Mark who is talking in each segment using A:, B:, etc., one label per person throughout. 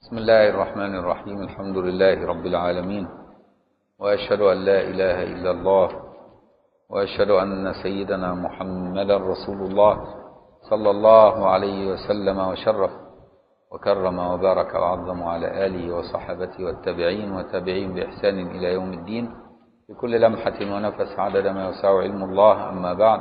A: بسم الله الرحمن الرحيم الحمد لله رب العالمين وأشهد أن لا إله إلا الله وأشهد أن سيدنا محمدا رسول الله صلى الله عليه وسلم وشرف وكرم وبارك وعظم على آله وصحبته والتابعين وتابعين بإحسان إلى يوم الدين بكل لمحة ونفس عدد ما يسع علم الله أما بعد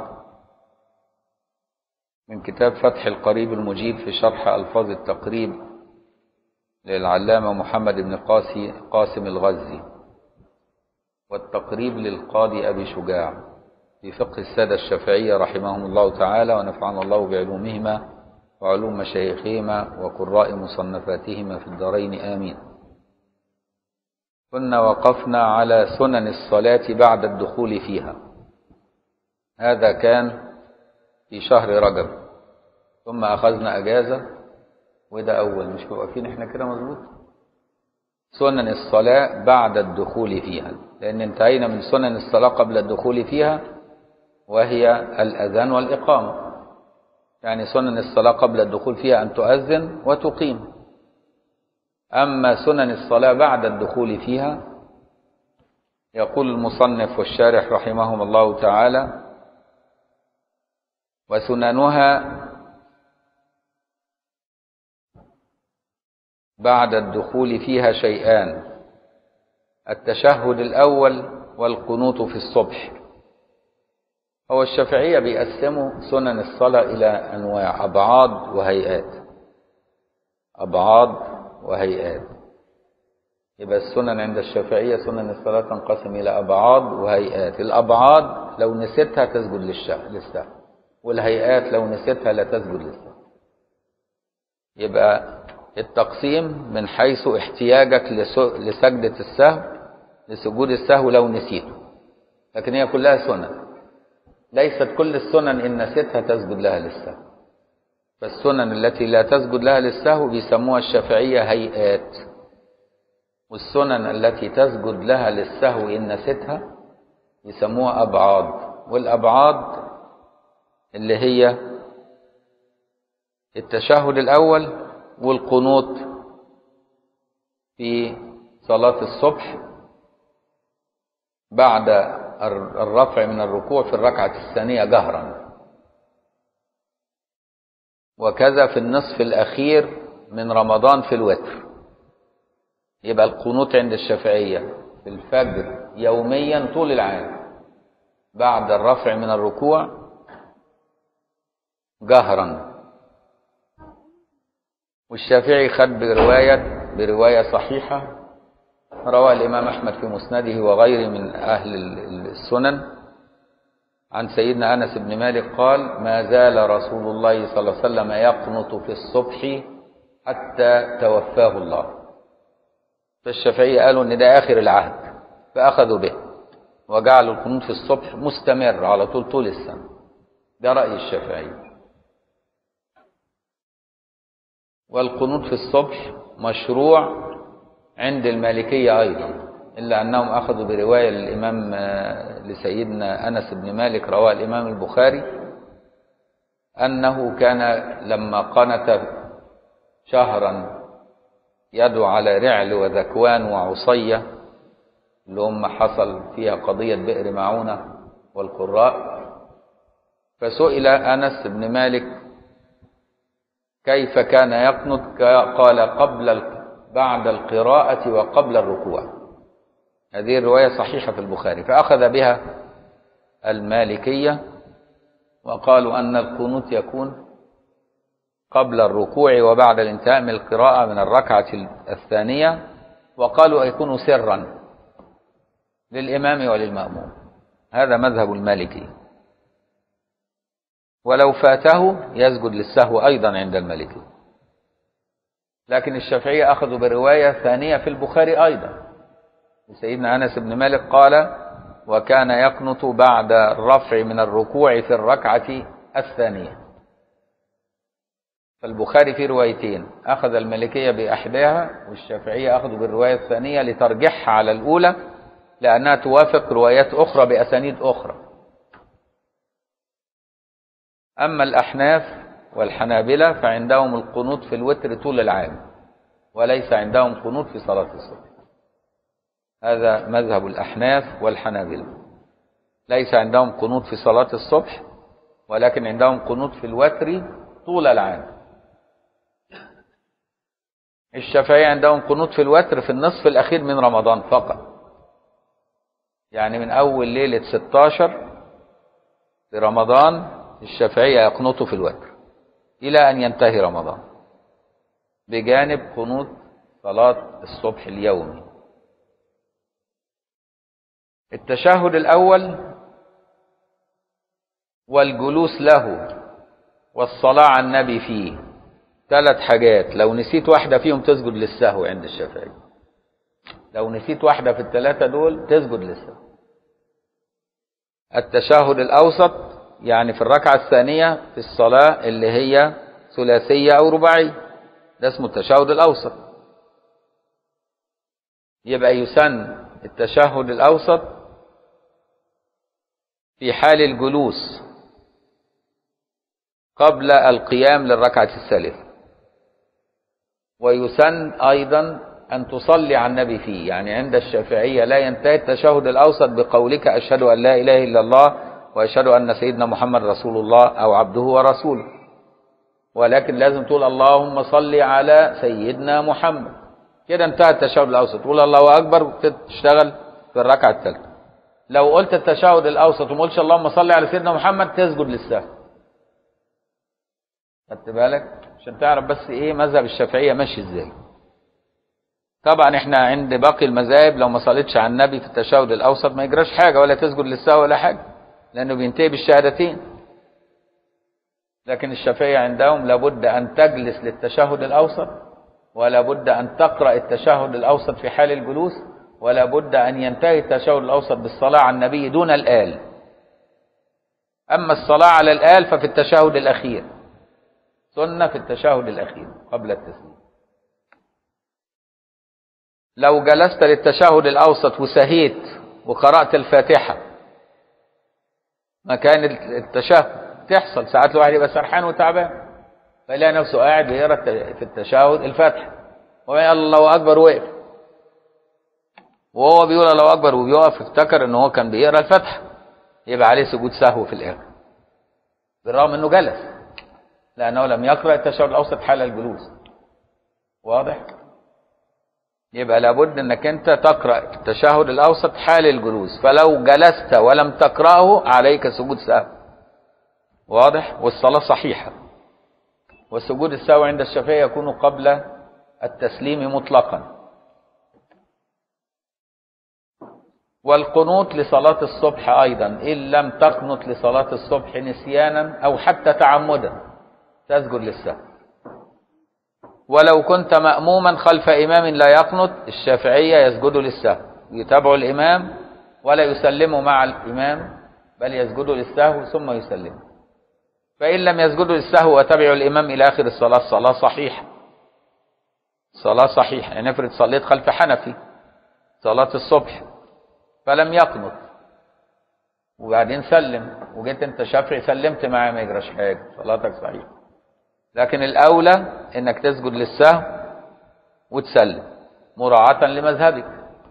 A: من كتاب فتح القريب المجيب في شرح ألفاظ التقريب للعلامة محمد بن قاسي قاسم الغزي والتقريب للقاضي أبي شجاع في فقه السادة الشافعية رحمهم الله تعالى ونفعنا الله بعلومهما وعلوم مشايخهما وقراء مصنفاتهما في الدارين آمين كنا وقفنا على سنن الصلاة بعد الدخول فيها هذا كان في شهر رجب ثم أخذنا أجازة وده أول مش واقفين احنا كده مظبوط سنن الصلاة بعد الدخول فيها لأن انتهينا من سنن الصلاة قبل الدخول فيها وهي الأذان والإقامة يعني سنن الصلاة قبل الدخول فيها أن تؤذن وتقيم أما سنن الصلاة بعد الدخول فيها يقول المصنف والشارح رحمهم الله تعالى وسننها بعد الدخول فيها شيئان التشهد الأول والقنوت في الصبح هو الشافعية بيقسموا سنن الصلاة إلى أنواع أبعاد وهيئات أبعاد وهيئات يبقى السنن عند الشافعية سنن الصلاة تنقسم إلى أبعاد وهيئات الأبعاد لو نسيتها تسجد للسهو والهيئات لو نسيتها لا تسجد للسهو يبقى التقسيم من حيث احتياجك لسجدة السهو لسجود السهو لو نسيته لكن هي كلها سنن ليست كل السنن إن نسيتها تسجد لها للسهو فالسنن التي لا تسجد لها للسهو بيسموها الشافعية هيئات والسنن التي تسجد لها للسهو إن نسيتها يسموها أبعاد والأبعاد اللي هي التشهد الأول والقنوت في صلاة الصبح بعد الرفع من الركوع في الركعة الثانية جهرا وكذا في النصف الأخير من رمضان في الوتر يبقى القنوت عند الشافعية في الفجر يوميا طول العام بعد الرفع من الركوع جهرا والشافعي خد برواية برواية صحيحة روى الإمام أحمد في مسنده وغيره من أهل السنن عن سيدنا أنس بن مالك قال ما زال رسول الله صلى الله عليه وسلم يقنط في الصبح حتى توفاه الله فالشافعية قالوا إن ده آخر العهد فأخذوا به وجعلوا القنوت في الصبح مستمر على طول طول السنة ده رأي الشافعية والقنوت في الصبح مشروع عند المالكية أيضا إلا أنهم أخذوا برواية للإمام لسيدنا أنس بن مالك رواه الإمام البخاري أنه كان لما قنت شهرا يدعو على رعل وذكوان وعصية اللي هم حصل فيها قضية بئر معونة والقراء فسئل أنس بن مالك كيف كان يقنط قال قبل بعد القراءة وقبل الركوع هذه الرواية صحيحة في البخاري فأخذ بها المالكية وقالوا أن القنوت يكون قبل الركوع وبعد الانتهاء من القراءة من الركعة الثانية وقالوا يكون سرا للإمام وللمأموم هذا مذهب المالكي ولو فاته يسجد للسهو أيضا عند المالكي لكن الشافعية أخذوا برواية ثانية في البخاري أيضا سيدنا أنس بن مالك قال وكان يقنط بعد الرفع من الركوع في الركعة الثانية فالبخاري في روايتين أخذ المالكية بأحداها والشافعية أخذوا بالرواية الثانية لترجحها على الأولى لأنها توافق روايات أخرى بأسانيد أخرى أما الأحناف والحنابلة فعندهم القنوت في الوتر طول العام وليس عندهم قنوت في صلاة الصبح هذا مذهب الأحناف والحنابلة ليس عندهم قنوت في صلاة الصبح ولكن عندهم قنوت في الوتر طول العام الشافعية عندهم قنوت في الوتر في النصف الأخير من رمضان فقط يعني من أول ليلة 16 في رمضان الشافعية يقنطوا في الوتر إلى أن ينتهي رمضان بجانب قنوت صلاة الصبح اليومي التشهد الأول والجلوس له والصلاة على النبي فيه ثلاث حاجات لو نسيت واحدة فيهم تسجد للسهو عند الشافعي لو نسيت واحدة في الثلاثة دول تسجد للسهو التشهد الأوسط يعني في الركعة الثانية في الصلاة اللي هي ثلاثية أو رباعية ده اسمه التشهد الأوسط يبقى يسن التشهد الأوسط في حال الجلوس قبل القيام للركعة الثالثة ويسن أيضا أن تصلي على النبي فيه يعني عند الشافعية لا ينتهي التشهد الأوسط بقولك أشهد أن لا إله إلا الله وأشهد أن سيدنا محمد رسول الله أو عبده ورسوله ولكن لازم تقول اللهم صل على سيدنا محمد كده انتهى التشهد الأوسط تقول الله أكبر وتشتغل في الركعة الثالثة لو قلت التشهد الأوسط وما قلتش اللهم صل على سيدنا محمد تسجد للسهو خدت بالك عشان تعرف بس ايه مذهب الشافعية ماشي ازاي طبعا احنا عند باقي المذاهب لو ما صليتش على النبي في التشهد الاوسط ما يجراش حاجه ولا تسجد للسهو ولا حاجه لانه بينتهي بالشهادتين لكن الشافعيه عندهم لابد ان تجلس للتشهد الاوسط ولا بد ان تقرا التشهد الاوسط في حال الجلوس ولا بد ان ينتهي التشهد الاوسط بالصلاه على النبي دون الال اما الصلاه على الال ففي التشهد الاخير سنه في التشهد الاخير قبل التسليم لو جلست للتشهد الأوسط وسهيت وقرأت الفاتحة مكان التشهد تحصل ساعات الواحد يبقى سرحان وتعبان فيلاقي نفسه قاعد بيقرا في التشهد الفاتحة ويقول الله أكبر وقف وهو بيقول الله أكبر وبيقف افتكر إن هو كان بيقرا الفاتحة يبقى عليه سجود سهو في الآخر بالرغم إنه جلس لأنه لم يقرأ التشهد الأوسط حال الجلوس واضح؟ يبقى لابد انك انت تقرا التشهد الاوسط حال الجلوس فلو جلست ولم تقراه عليك سجود سهو واضح والصلاه صحيحه وسجود السهو عند الشافعي يكون قبل التسليم مطلقا والقنوت لصلاة الصبح أيضا إن لم تقنت لصلاة الصبح نسيانا أو حتى تعمدا تسجد للسهو ولو كنت مأموما خلف إمام لا يقنط الشافعية يسجد للسهو يتابع الإمام ولا يسلم مع الإمام بل يسجد للسهو ثم يسلم فإن لم يسجدوا للسهو وتبعوا الإمام إلى آخر الصلاة الصلاة صحيحة صلاة صحيحة يعني افرض صليت خلف حنفي صلاة الصبح فلم يقنط وبعدين سلم وجيت انت شافعي سلمت معاه ما يجراش حاجة صلاتك صحيحة لكن الأولى إنك تسجد للسهو وتسلم مراعاة لمذهبك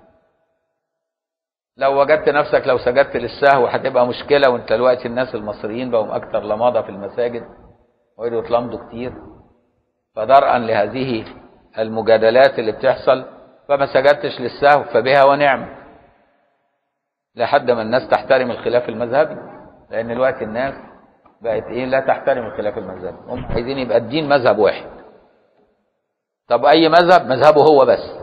A: لو وجدت نفسك لو سجدت للسهو هتبقى مشكلة وانت دلوقتي الناس المصريين بقوا أكثر لماضة في المساجد ويقعدوا يتلمضوا كتير فدرءا لهذه المجادلات اللي بتحصل فما سجدتش للسهو فبها ونعم لحد ما الناس تحترم الخلاف المذهبي لأن دلوقتي الناس بقت ايه لا تحترم الخلاف المذهبي هم عايزين يبقى الدين مذهب واحد طب اي مذهب مذهبه هو بس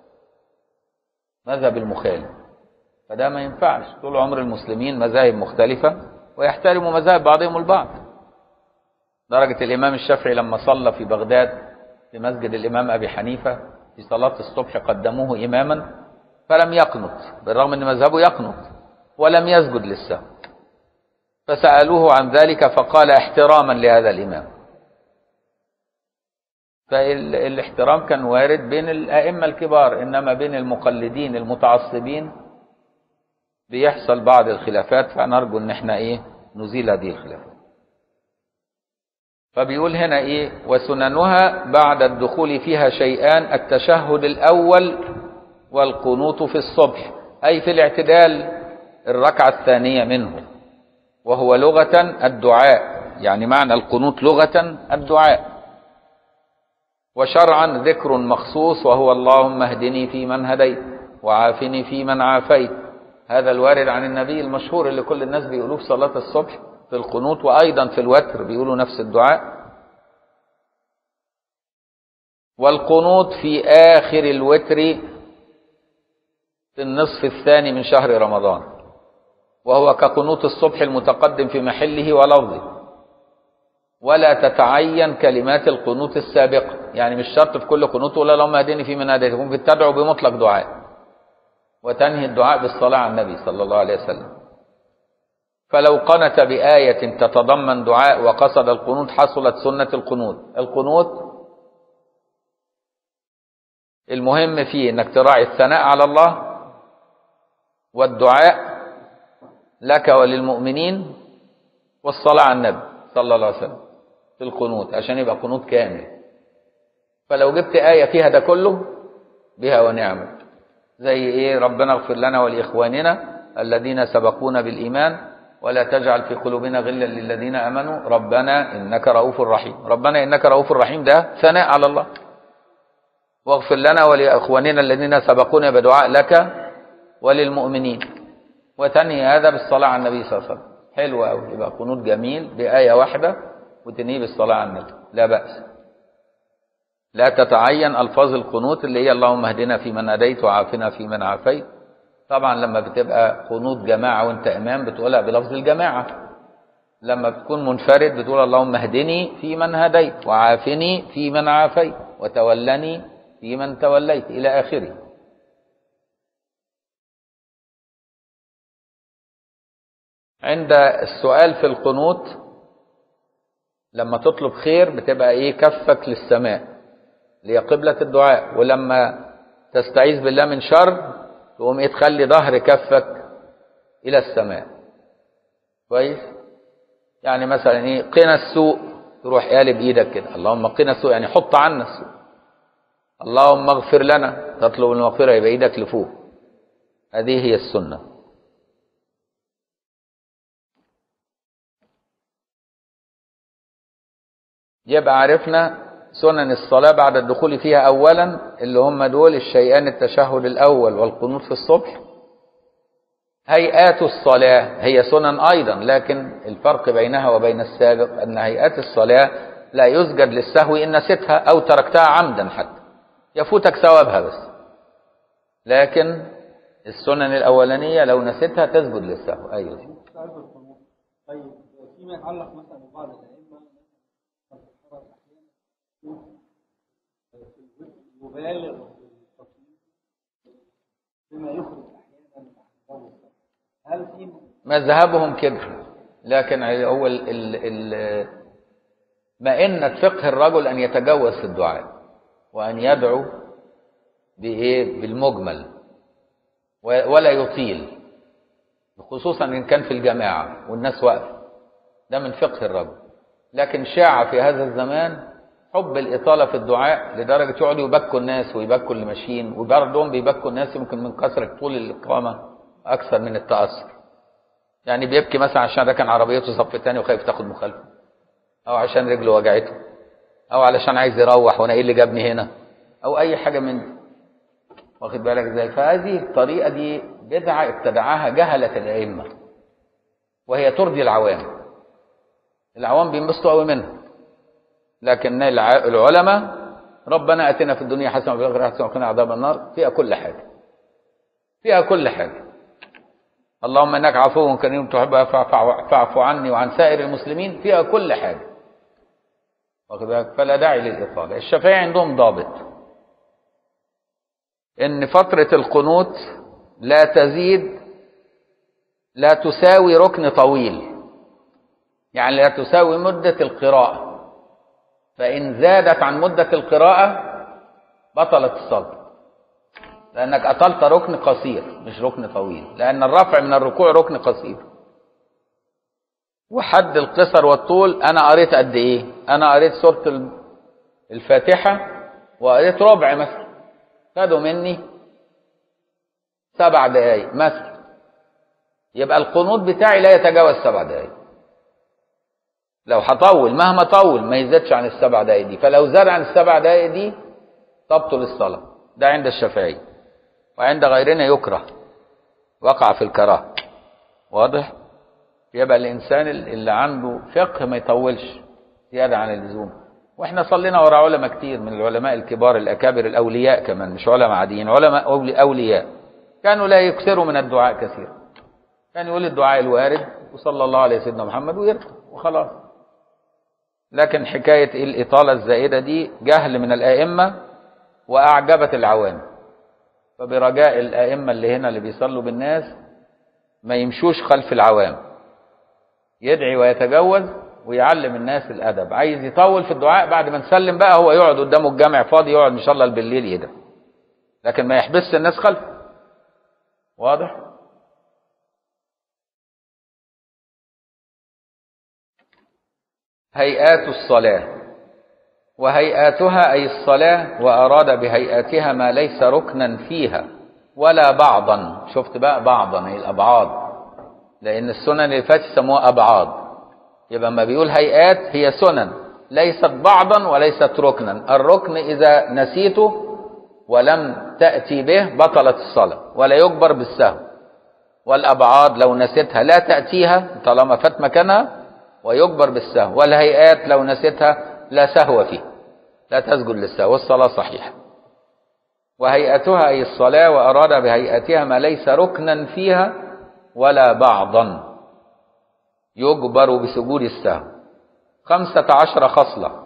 A: مذهب المخالف فده ما ينفعش طول عمر المسلمين مذاهب مختلفة ويحترموا مذاهب بعضهم البعض درجة الإمام الشافعي لما صلى في بغداد في مسجد الإمام أبي حنيفة في صلاة الصبح قدموه إماما فلم يقنط بالرغم أن مذهبه يقنط ولم يسجد للسهو فسألوه عن ذلك فقال احتراما لهذا الإمام فالاحترام كان وارد بين الأئمة الكبار إنما بين المقلدين المتعصبين بيحصل بعض الخلافات فنرجو إن احنا إيه نزيل هذه الخلافات فبيقول هنا ايه وسننها بعد الدخول فيها شيئان التشهد الاول والقنوت في الصبح اي في الاعتدال الركعه الثانيه منه وهو لغه الدعاء يعني معنى القنوت لغه الدعاء وشرعا ذكر مخصوص وهو اللهم اهدني فيمن هديت وعافني فيمن عافيت هذا الوارد عن النبي المشهور اللي كل الناس بيقولوه في صلاة الصبح في القنوت وأيضا في الوتر بيقولوا نفس الدعاء والقنوت في آخر الوتر في النصف الثاني من شهر رمضان وهو كقنوت الصبح المتقدم في محله ولفظه ولا تتعين كلمات القنوت السابقة يعني مش شرط في كل قنوت ولا اللهم اهدني في من هديت ممكن تدعو بمطلق دعاء وتنهي الدعاء بالصلاة على النبي صلى الله عليه وسلم فلو قنت بآية تتضمن دعاء وقصد القنوت حصلت سنة القنوت القنوت المهم فيه انك تراعي الثناء على الله والدعاء لك وللمؤمنين والصلاة على النبي صلى الله عليه وسلم في القنوت عشان يبقى قنوت كامل فلو جبت آية فيها ده كله بها ونعمة زي ايه ربنا اغفر لنا ولإخواننا الذين سبقونا بالإيمان ولا تجعل في قلوبنا غلا للذين امنوا ربنا انك رؤوف رحيم ربنا انك رؤوف رحيم ده ثناء على الله واغفر لنا ولاخواننا الذين سبقونا بدعاء لك وللمؤمنين وتنهي هذا بالصلاه على النبي صلى الله عليه وسلم حلو قوي يبقى قنوت جميل بايه واحده وتنهيه بالصلاه على النبي لا باس لا تتعين الفاظ القنوت اللي هي اللهم اهدنا فيمن هديت وعافنا فيمن عافيت طبعا لما بتبقى قنوت جماعة وانت امام بتقولها بلفظ الجماعة لما بتكون منفرد بتقول اللهم اهدني في من هديت وعافني في من عافيت وتولني في من توليت الى اخره عند السؤال في القنوت لما تطلب خير بتبقى ايه كفك للسماء اللي هي قبلة الدعاء ولما تستعيذ بالله من شر تقوم ايه تخلي ظهر كفك الى السماء كويس يعني مثلا ايه قنا السوء تروح قالب ايدك كده اللهم قنا السوء يعني حط عنا السوء اللهم اغفر لنا تطلب المغفرة يبقى ايدك لفوق هذه هي السنة يبقى عرفنا سنن الصلاة بعد الدخول فيها أولا اللي هم دول الشيئان التشهد الأول والقنوت في الصبح هيئات الصلاة هي سنن أيضا لكن الفرق بينها وبين السابق أن هيئات الصلاة لا يسجد للسهو إن نسيتها أو تركتها عمدا حتى يفوتك ثوابها بس لكن السنن الأولانية لو نسيتها تسجد للسهو أيوة
B: طيب فيما يتعلق مثلا ببعض الائمه يبالغ في التصوير بما يخرج احيانا هل في
A: مذهبهم كده لكن هو ال ال ال مئنة فقه الرجل أن يتجوز في الدعاء وأن يدعو بإيه بالمجمل ولا يطيل خصوصا إن كان في الجماعة والناس واقفة ده من فقه الرجل لكن شاع في هذا الزمان حب الإطالة في الدعاء لدرجة يقعدوا يبكوا الناس ويبكوا اللي ماشيين وبرضهم بيبكوا الناس يمكن من كثرة طول الإقامة أكثر من التأثر يعني بيبكي مثلا عشان ركن عربيته صف تاني وخايف تاخد مخالفة أو عشان رجله وجعته أو علشان عايز يروح وأنا إيه اللي جابني هنا أو أي حاجة من دي واخد بالك ازاي فهذه الطريقة دي بدعة ابتدعها جهلة الأئمة وهي ترضي العوام العوام بينبسطوا قوي منها لكن الع- العلماء ربنا اتنا في الدنيا حسنه وفي الاخره حسنه وقنا عذاب النار فيها كل حاجه فيها كل حاجه اللهم انك عفو كريم تحب العفو فاعف فاعف عني وعن سائر المسلمين فيها كل حاجه واخد بالك فلا داعي للاطاله الشافعي عندهم ضابط ان فتره القنوت لا تزيد لا تساوي ركن طويل يعني لا تساوي مده القراءه فإن زادت عن مدة القراءة بطلت الصلاة لأنك أطلت ركن قصير مش ركن طويل لأن الرفع من الركوع ركن قصير وحد القصر والطول انا قريت قد ايه انا قريت سوره ال- الفاتحه وقريت ربع مثلا خدوا مني سبع دقايق مثلا يبقى القنوط بتاعي لا يتجاوز سبع دقايق لو هطول مهما طول ما يزيدش عن السبع دقايق دي فلو زاد عن السبع دقايق دي تبطل الصلاة ده عند الشافعي وعند غيرنا يكره وقع في الكراهة واضح يبقى الإنسان اللي عنده فقه ما يطولش زيادة عن اللزوم واحنا صلينا ورا علماء كتير من العلماء الكبار الأكابر الأولياء كمان مش علماء عاديين علماء أولي- أولياء كانوا لا يكثروا من الدعاء كثيرا كان يقول الدعاء الوارد وصلى الله على سيدنا محمد ويركب وخلاص لكن حكاية الإطالة الزائدة دي جهل من الأئمة وأعجبت العوام فبرجاء الأئمة اللي هنا اللي بيصلوا بالناس ما يمشوش خلف العوام يدعي ويتجوز ويعلم الناس الأدب عايز يطول في الدعاء بعد ما نسلم بقى هو يقعد قدامه الجامع فاضي يقعد إن شاء الله بالليل يدعي لكن ما يحبسش الناس خلفه واضح هيئات الصلاة وهيئاتها أي الصلاة وأراد بهيئاتها ما ليس ركنا فيها ولا بعضا شفت بقى بعضا هي الأبعاد لأن السنن اللي فاتت يسموها أبعاد يبقى ما بيقول هيئات هي سنن ليست بعضا وليست ركنا الركن إذا نسيته ولم تأتي به بطلت الصلاة ولا يجبر بالسهو والأبعاد لو نسيتها لا تأتيها طالما فات مكانها ويجبر بالسهو والهيئات لو نسيتها لا سهو فيه لا تسجد للسهو والصلاة صحيحة وهيئتها أي الصلاة وأراد بهيئتها ما ليس ركنا فيها ولا بعضا يجبر بسجود السهو خمسة عشر خصلة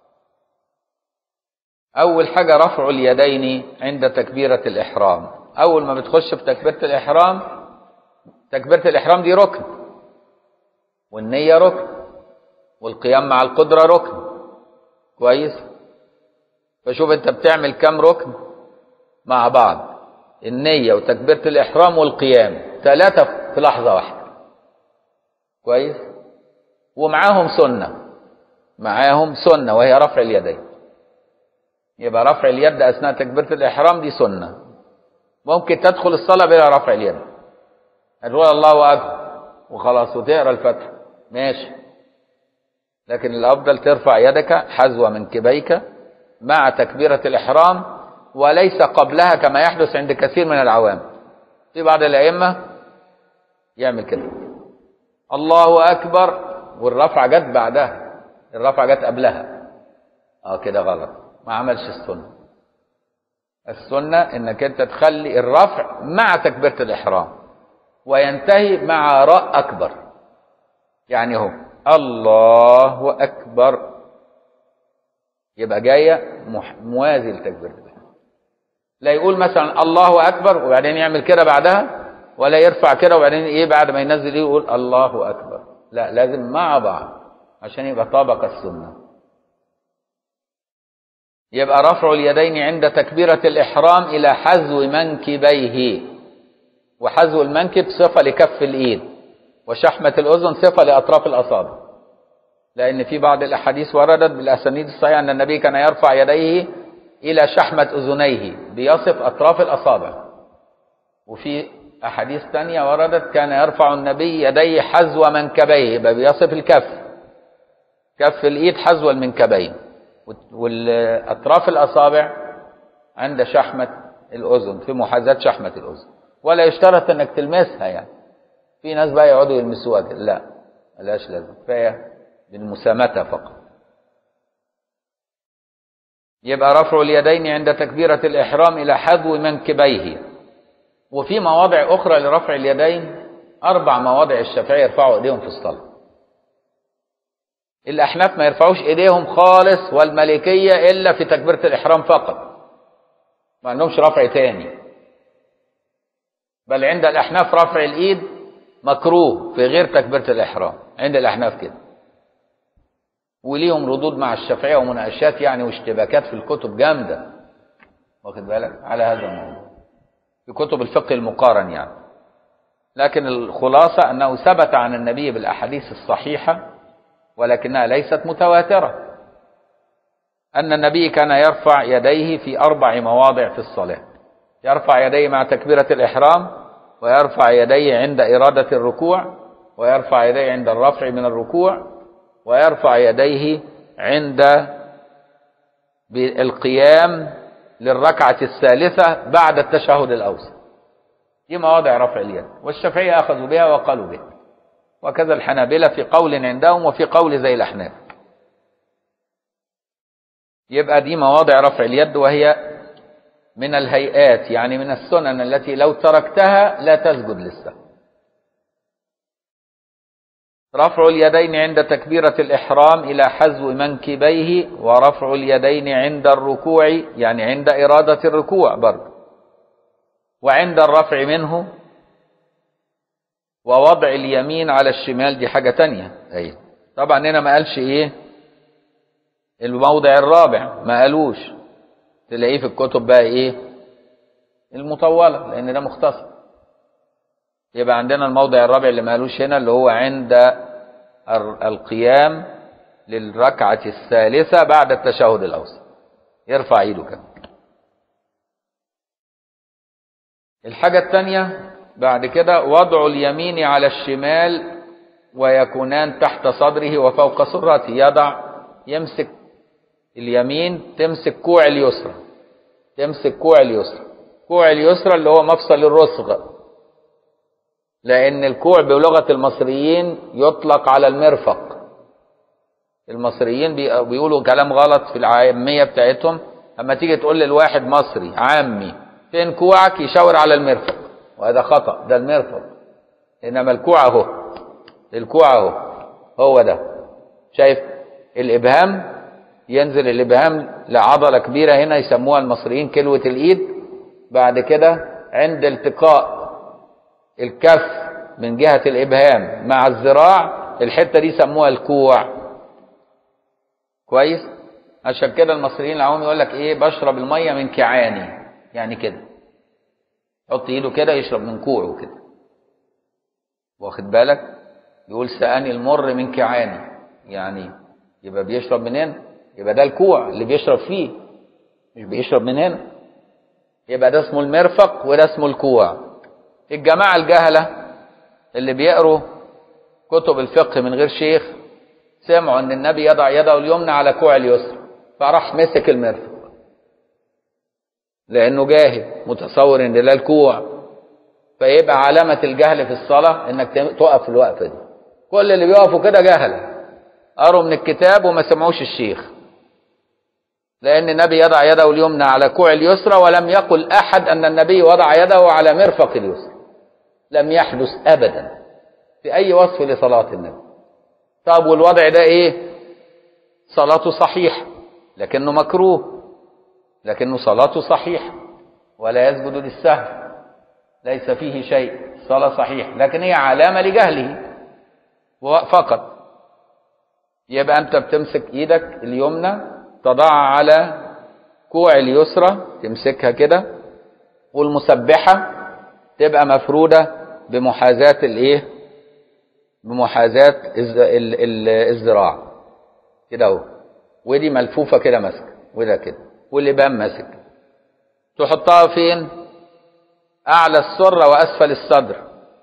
A: أول حاجة رفع اليدين عند تكبيرة الإحرام أول ما بتخش في تكبيرة الإحرام تكبيرة الإحرام دي ركن والنية ركن والقيام مع القدرة ركن كويس فشوف انت بتعمل كام ركن مع بعض النية وتكبيرة الإحرام والقيام ثلاثة في لحظة واحدة كويس ومعاهم سنة معاهم سنة وهي رفع اليدين يبقى رفع اليد أثناء تكبيرة الإحرام دي سنة ممكن تدخل الصلاة بلا رفع اليد هتقول الله أكبر وخلاص وتقرا الفتح ماشي لكن الأفضل ترفع يدك حذو منكبيك مع تكبيرة الإحرام وليس قبلها كما يحدث عند كثير من العوام في بعض الأئمة يعمل كده الله أكبر والرفعة جت بعدها الرفعة جت قبلها اه كده غلط ما عملش السنة السنة انك انت تخلي الرفع مع تكبيرة الإحرام وينتهي مع راء أكبر يعني هو الله أكبر يبقى جاية مح- موازي لتكبيرة الإحرام لا يقول مثلا الله أكبر وبعدين يعمل كده بعدها ولا يرفع كده وبعدين إيه بعد ما ينزل إيه يقول الله أكبر لا لازم مع بعض عشان يبقى طابق السنة يبقى رفع اليدين عند تكبيرة الإحرام إلى حذو منكبيه وحذو المنكب صفة لكف الإيد وشحمة الأذن صفة لأطراف الأصابع لأن في بعض الأحاديث وردت بالأسانيد الصحيحة أن النبي كان يرفع يديه إلى شحمة أذنيه بيصف أطراف الأصابع وفي أحاديث تانية وردت كان يرفع النبي يديه حذو منكبيه يبقى بيصف الكف كف الإيد حذو المنكبين والأطراف الأصابع عند شحمة الأذن في محاذاة شحمة الأذن ولا يشترط انك تلمسها يعني في ناس بقى يقعدوا يلمسوها كده لا ملهاش لازمه كفايه بالمسامته فقط يبقى رفع اليدين عند تكبيرة الإحرام إلى حذو منكبيه وفي مواضع أخرى لرفع اليدين أربع مواضع الشافعية يرفعوا إيديهم في الصلاة الأحناف ما يرفعوش إيديهم خالص والمالكية إلا في تكبيرة الإحرام فقط ما عندهمش رفع تاني بل عند الأحناف رفع الإيد مكروه في غير تكبيرة الإحرام عند الأحناف كده وليهم ردود مع الشافعية ومناقشات يعني واشتباكات في الكتب جامدة واخد بالك على هذا الموضوع في كتب الفقه المقارن يعني لكن الخلاصة أنه ثبت عن النبي بالأحاديث الصحيحة ولكنها ليست متواترة أن النبي كان يرفع يديه في أربع مواضع في الصلاة يرفع يديه مع تكبيرة الإحرام ويرفع يديه عند إرادة الركوع ويرفع يديه عند الرفع من الركوع ويرفع يديه عند القيام للركعة الثالثة بعد التشهد الأوسط دي مواضع رفع اليد والشافعية أخذوا بها وقالوا بها وكذا الحنابلة في قول عندهم وفي قول زي الأحناف يبقى دي مواضع رفع اليد وهي من الهيئات يعني من السنن التي لو تركتها لا تسجد للسهو رفع اليدين عند تكبيرة الإحرام إلى حذو منكبيه ورفع اليدين عند الركوع يعني عند إرادة الركوع برضه وعند الرفع منه ووضع اليمين على الشمال دي حاجة تانية أي طبعا هنا ما قالش إيه الموضع الرابع ما قالوش تلاقيه في الكتب بقى إيه المطولة لأن ده مختصر يبقى عندنا الموضع الرابع اللي ما قالوش هنا اللي هو عند القيام للركعة الثالثة بعد التشهد الأوسط يرفع ايده كده الحاجة الثانية بعد كده وضع اليمين على الشمال ويكونان تحت صدره وفوق سرته يضع يمسك اليمين تمسك كوع اليسرى تمسك كوع اليسرى كوع اليسرى اللي هو مفصل الرسغ لأن الكوع بلغة المصريين يطلق على المرفق المصريين بيقولوا كلام غلط في العامية بتاعتهم أما تيجي تقول للواحد مصري عامي فين كوعك يشاور على المرفق وهذا خطأ ده المرفق إنما الكوع أهو الكوع أهو هو ده شايف الإبهام ينزل الإبهام لعضلة كبيرة هنا يسموها المصريين كلوة الإيد بعد كده عند التقاء الكف من جهة الإبهام مع الذراع الحتة دي سموها الكوع كويس عشان كده المصريين العوام يقول لك ايه بشرب المية من كعاني يعني كده يحط ايده كده يشرب من كوعه كده واخد بالك يقول سقاني المر من كعاني يعني يبقى بيشرب من هنا يبقى ده الكوع اللي بيشرب فيه مش بيشرب من هنا يبقى ده اسمه المرفق وده اسمه الكوع الجماعة الجهلة اللي بيقروا كتب الفقه من غير شيخ سمعوا ان النبي يضع يده اليمنى على كوع اليسرى فراح مسك المرفق لانه جاهل متصور ان ده الكوع فيبقى علامة الجهل في الصلاة انك تقف في الوقفة دي كل اللي بيقفوا كده جهلة قروا من الكتاب وما سمعوش الشيخ لأن النبي يضع يده اليمنى على كوع اليسرى ولم يقل أحد أن النبي وضع يده على مرفق اليسرى لم يحدث أبدا في أي وصف لصلاة النبي طب والوضع ده إيه صلاته صحيح لكنه مكروه لكنه صلاته صحيح ولا يسجد للسهو ليس فيه شيء الصلاة صحيح لكن هي علامة لجهله فقط يبقى أنت بتمسك إيدك اليمنى تضعها على كوع اليسرى تمسكها كده والمسبحة تبقى مفرودة بمحاذاة الايه بمحاذاة الذراع كده اهو ودي ملفوفة كده ماسكة وده كده واللبان ماسك تحطها فين اعلى السرة واسفل الصدر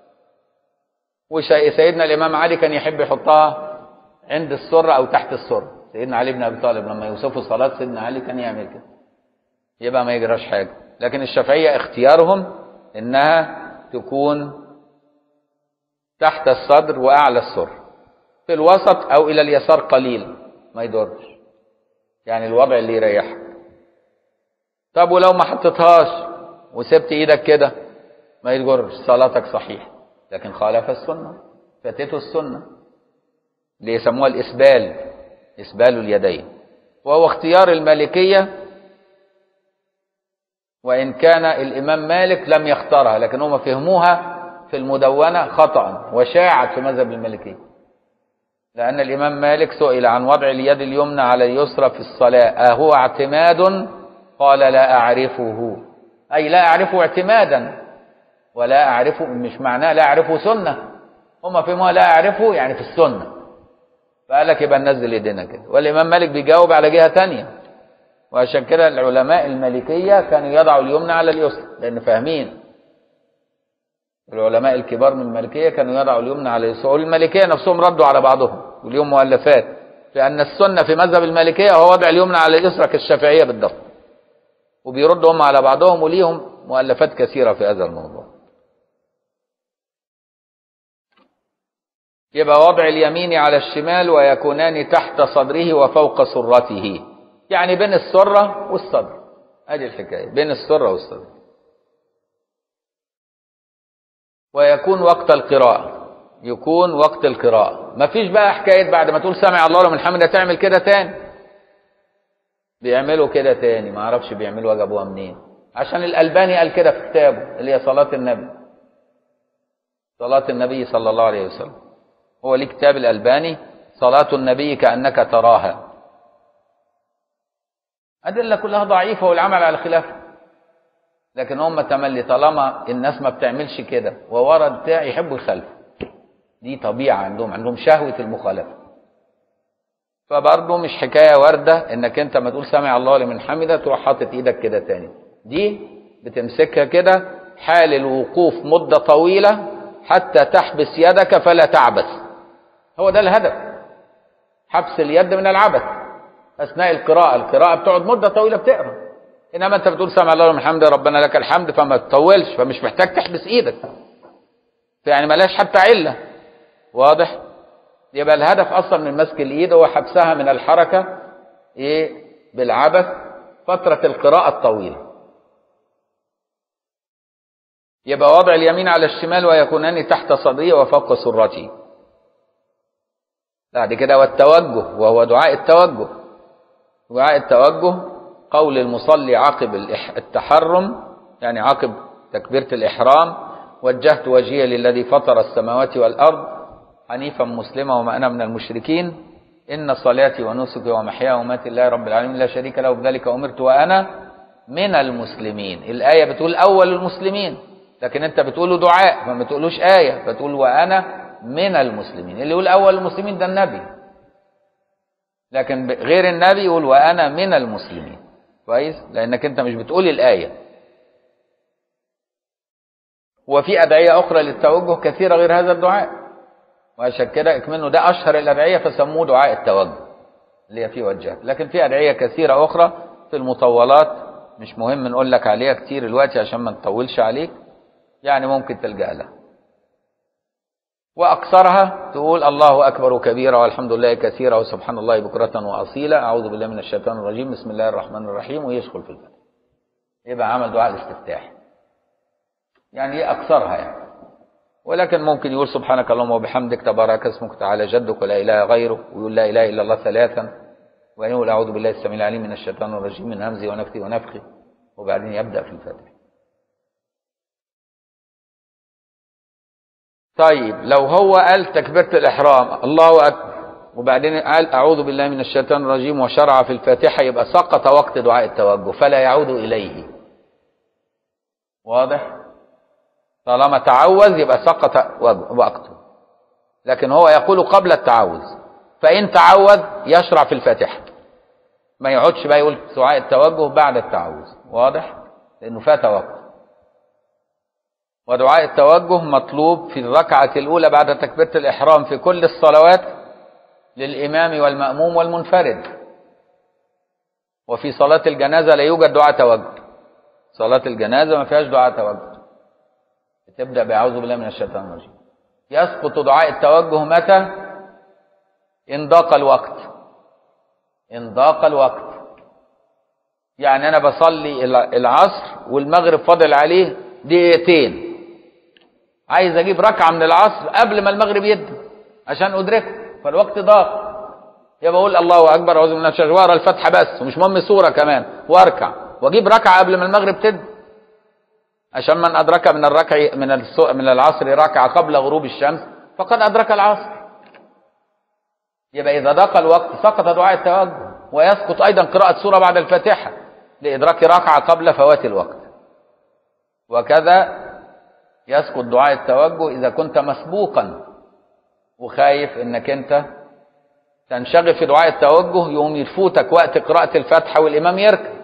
A: وسيدنا الامام علي كان يحب يحطها عند السرة او تحت السرة سيدنا علي بن ابي طالب لما يوصفوا صلاه سيدنا علي كان يعمل كده يبقى ما يجراش حاجه لكن الشافعيه اختيارهم انها تكون تحت الصدر واعلى السر في الوسط او الى اليسار قليل ما يضرش يعني الوضع اللي يريحك طب ولو ما حطيتهاش وسبت ايدك كده ما يضرش صلاتك صحيح لكن خالف السنه فاتته السنه اللي يسموها الاسبال إسبال اليدين وهو اختيار المالكية وإن كان الإمام مالك لم يختارها لكن هم فهموها في المدونة خطأ وشاعت في مذهب المالكية لأن الإمام مالك سئل عن وضع اليد اليمنى على اليسرى في الصلاة أهو اعتماد قال لا أعرفه أي لا أعرفه اعتمادا ولا أعرفه مش معناه لا أعرفه سنة هم فهموها لا أعرفه يعني في السنة فقال لك يبقى ننزل ايدينا كده والإمام مالك بيجاوب على جهة تانية وعشان كده العلماء المالكية كانوا يضعوا اليمنى على اليسرى لأن فاهمين العلماء الكبار من المالكية كانوا يضعوا اليمنى على اليسرى والمالكية نفسهم ردوا على بعضهم واليوم مؤلفات لأن السنة في مذهب المالكية هو وضع اليمنى على اليسرى كالشافعية بالضبط وبيردوا هم على بعضهم وليهم مؤلفات كثيرة في هذا الموضوع يبقى وضع اليمين على الشمال ويكونان تحت صدره وفوق سرته يعني بين السرة والصدر ادي الحكاية بين السرة والصدر ويكون وقت القراءة يكون وقت القراءة مفيش بقى حكاية بعد ما تقول سمع الله لمن حمده تعمل كده تاني بيعملوا كده تاني ما اعرفش بيعملوا جابوها منين عشان الألباني قال كده في كتابه اللي هي صلاة النبي صلاة النبي صلى الله عليه وسلم هو ليه كتاب الألباني صلاة النبي كأنك تراها أدلة كلها ضعيفة والعمل على خلافها لكن هم تملي طالما الناس ما بتعملش كده وورد بتاع يحبوا يخالفوا دي طبيعة عندهم عندهم شهوة المخالفة فبرضه مش حكاية واردة انك انت ما تقول سامع الله لمن حمده تروح حاطط ايدك كده تاني دي بتمسكها كده حال الوقوف مدة طويلة حتى تحبس يدك فلا تعبث هو ده الهدف حبس اليد من العبث اثناء القراءة القراءة بتقعد مدة طويلة بتقرا انما انت بتقول سامع الله لمن حمده ربنا لك الحمد فما تطولش فمش محتاج تحبس ايدك يعني ملاش حتى علة واضح يبقى الهدف اصلا من مسك الايد هو حبسها من الحركه ايه بالعبث فتره القراءه الطويله يبقى وضع اليمين على الشمال ويكونان تحت صدره وفوق سرته بعد كده والتوجه وهو دعاء التوجه دعاء التوجه قول المصلي عقب التحرم يعني عقب تكبيرة الإحرام وجهت وجهي للذي فطر السماوات والأرض حنيفا مسلما وما أنا من المشركين إن صلاتي ونسكي ومحياي ومماتي لله رب العالمين لا شريك له بذلك أمرت وأنا من المسلمين الآية بتقول أول المسلمين لكن أنت بتقوله دعاء ما بتقولوش آية بتقول وأنا من المسلمين اللي يقول أول المسلمين ده النبي لكن غير النبي يقول وأنا من المسلمين كويس لأنك أنت مش بتقول الآية وفي أدعية أخرى للتوجه كثيرة غير هذا الدعاء وعشان كده اكمنه ده اشهر الادعيه فسموه دعاء التوجه اللي هي فيه وجهات لكن في ادعيه كثيره اخرى في المطولات مش مهم نقول لك عليها كتير دلوقتي عشان ما نطولش عليك يعني ممكن تلجا لها واقصرها تقول الله اكبر كبيرا والحمد لله كثيرا وسبحان الله بكره واصيلا اعوذ بالله من الشيطان الرجيم بسم الله الرحمن الرحيم ويدخل في الفتح يبقى عمل دعاء الاستفتاح يعني ايه اقصرها يعني ولكن ممكن يقول سبحانك اللهم وبحمدك تبارك اسمك تعالى جدك ولا اله غيره ويقول لا اله الا الله ثلاثا ويقول اعوذ بالله السميع العليم من الشيطان الرجيم من همزه ونفثه ونفخه وبعدين يبدا في الفتح طيب لو هو قال تكبيرة الإحرام الله أكبر وبعدين قال أعوذ بالله من الشيطان الرجيم وشرع في الفاتحة يبقى سقط وقت دعاء التوجه فلا يعود إليه واضح؟ طالما تعوذ يبقى سقط وقته لكن هو يقول قبل التعوذ فإن تعوذ يشرع في الفاتحة ما يقعدش بقى يقول دعاء التوجه بعد التعوذ واضح لأنه فات وقت ودعاء التوجه مطلوب في الركعة الأولى بعد تكبيرة الإحرام في كل الصلوات للإمام والمأموم والمنفرد وفي صلاة الجنازة لا يوجد دعاء توجه صلاة الجنازة ما فيهاش دعاء توجه تبدأ بأعوذ بالله من الشيطان الرجيم يسقط دعاء التوجه متى إن ضاق الوقت إن ضاق الوقت يعني أنا بصلي العصر والمغرب فاضل عليه دقيقتين عايز أجيب ركعة من العصر قبل ما المغرب يدي عشان أدركه فالوقت ضاق يبقى أقول الله أكبر أعوذ بالله من الشيطان وأقرأ الفاتحة بس ومش مهم سورة كمان وأركع وأجيب ركعة قبل ما المغرب تدي عشان من أدرك من الركع من من العصر ركعة قبل غروب الشمس فقد أدرك العصر. يبقى إذا ضاق الوقت سقط دعاء التوجه ويسقط أيضا قراءة سورة بعد الفاتحة لإدراك ركعة قبل فوات الوقت. وكذا يسقط دعاء التوجه إذا كنت مسبوقا وخايف إنك أنت تنشغل في دعاء التوجه يقوم يفوتك وقت قراءة الفاتحة والإمام يركع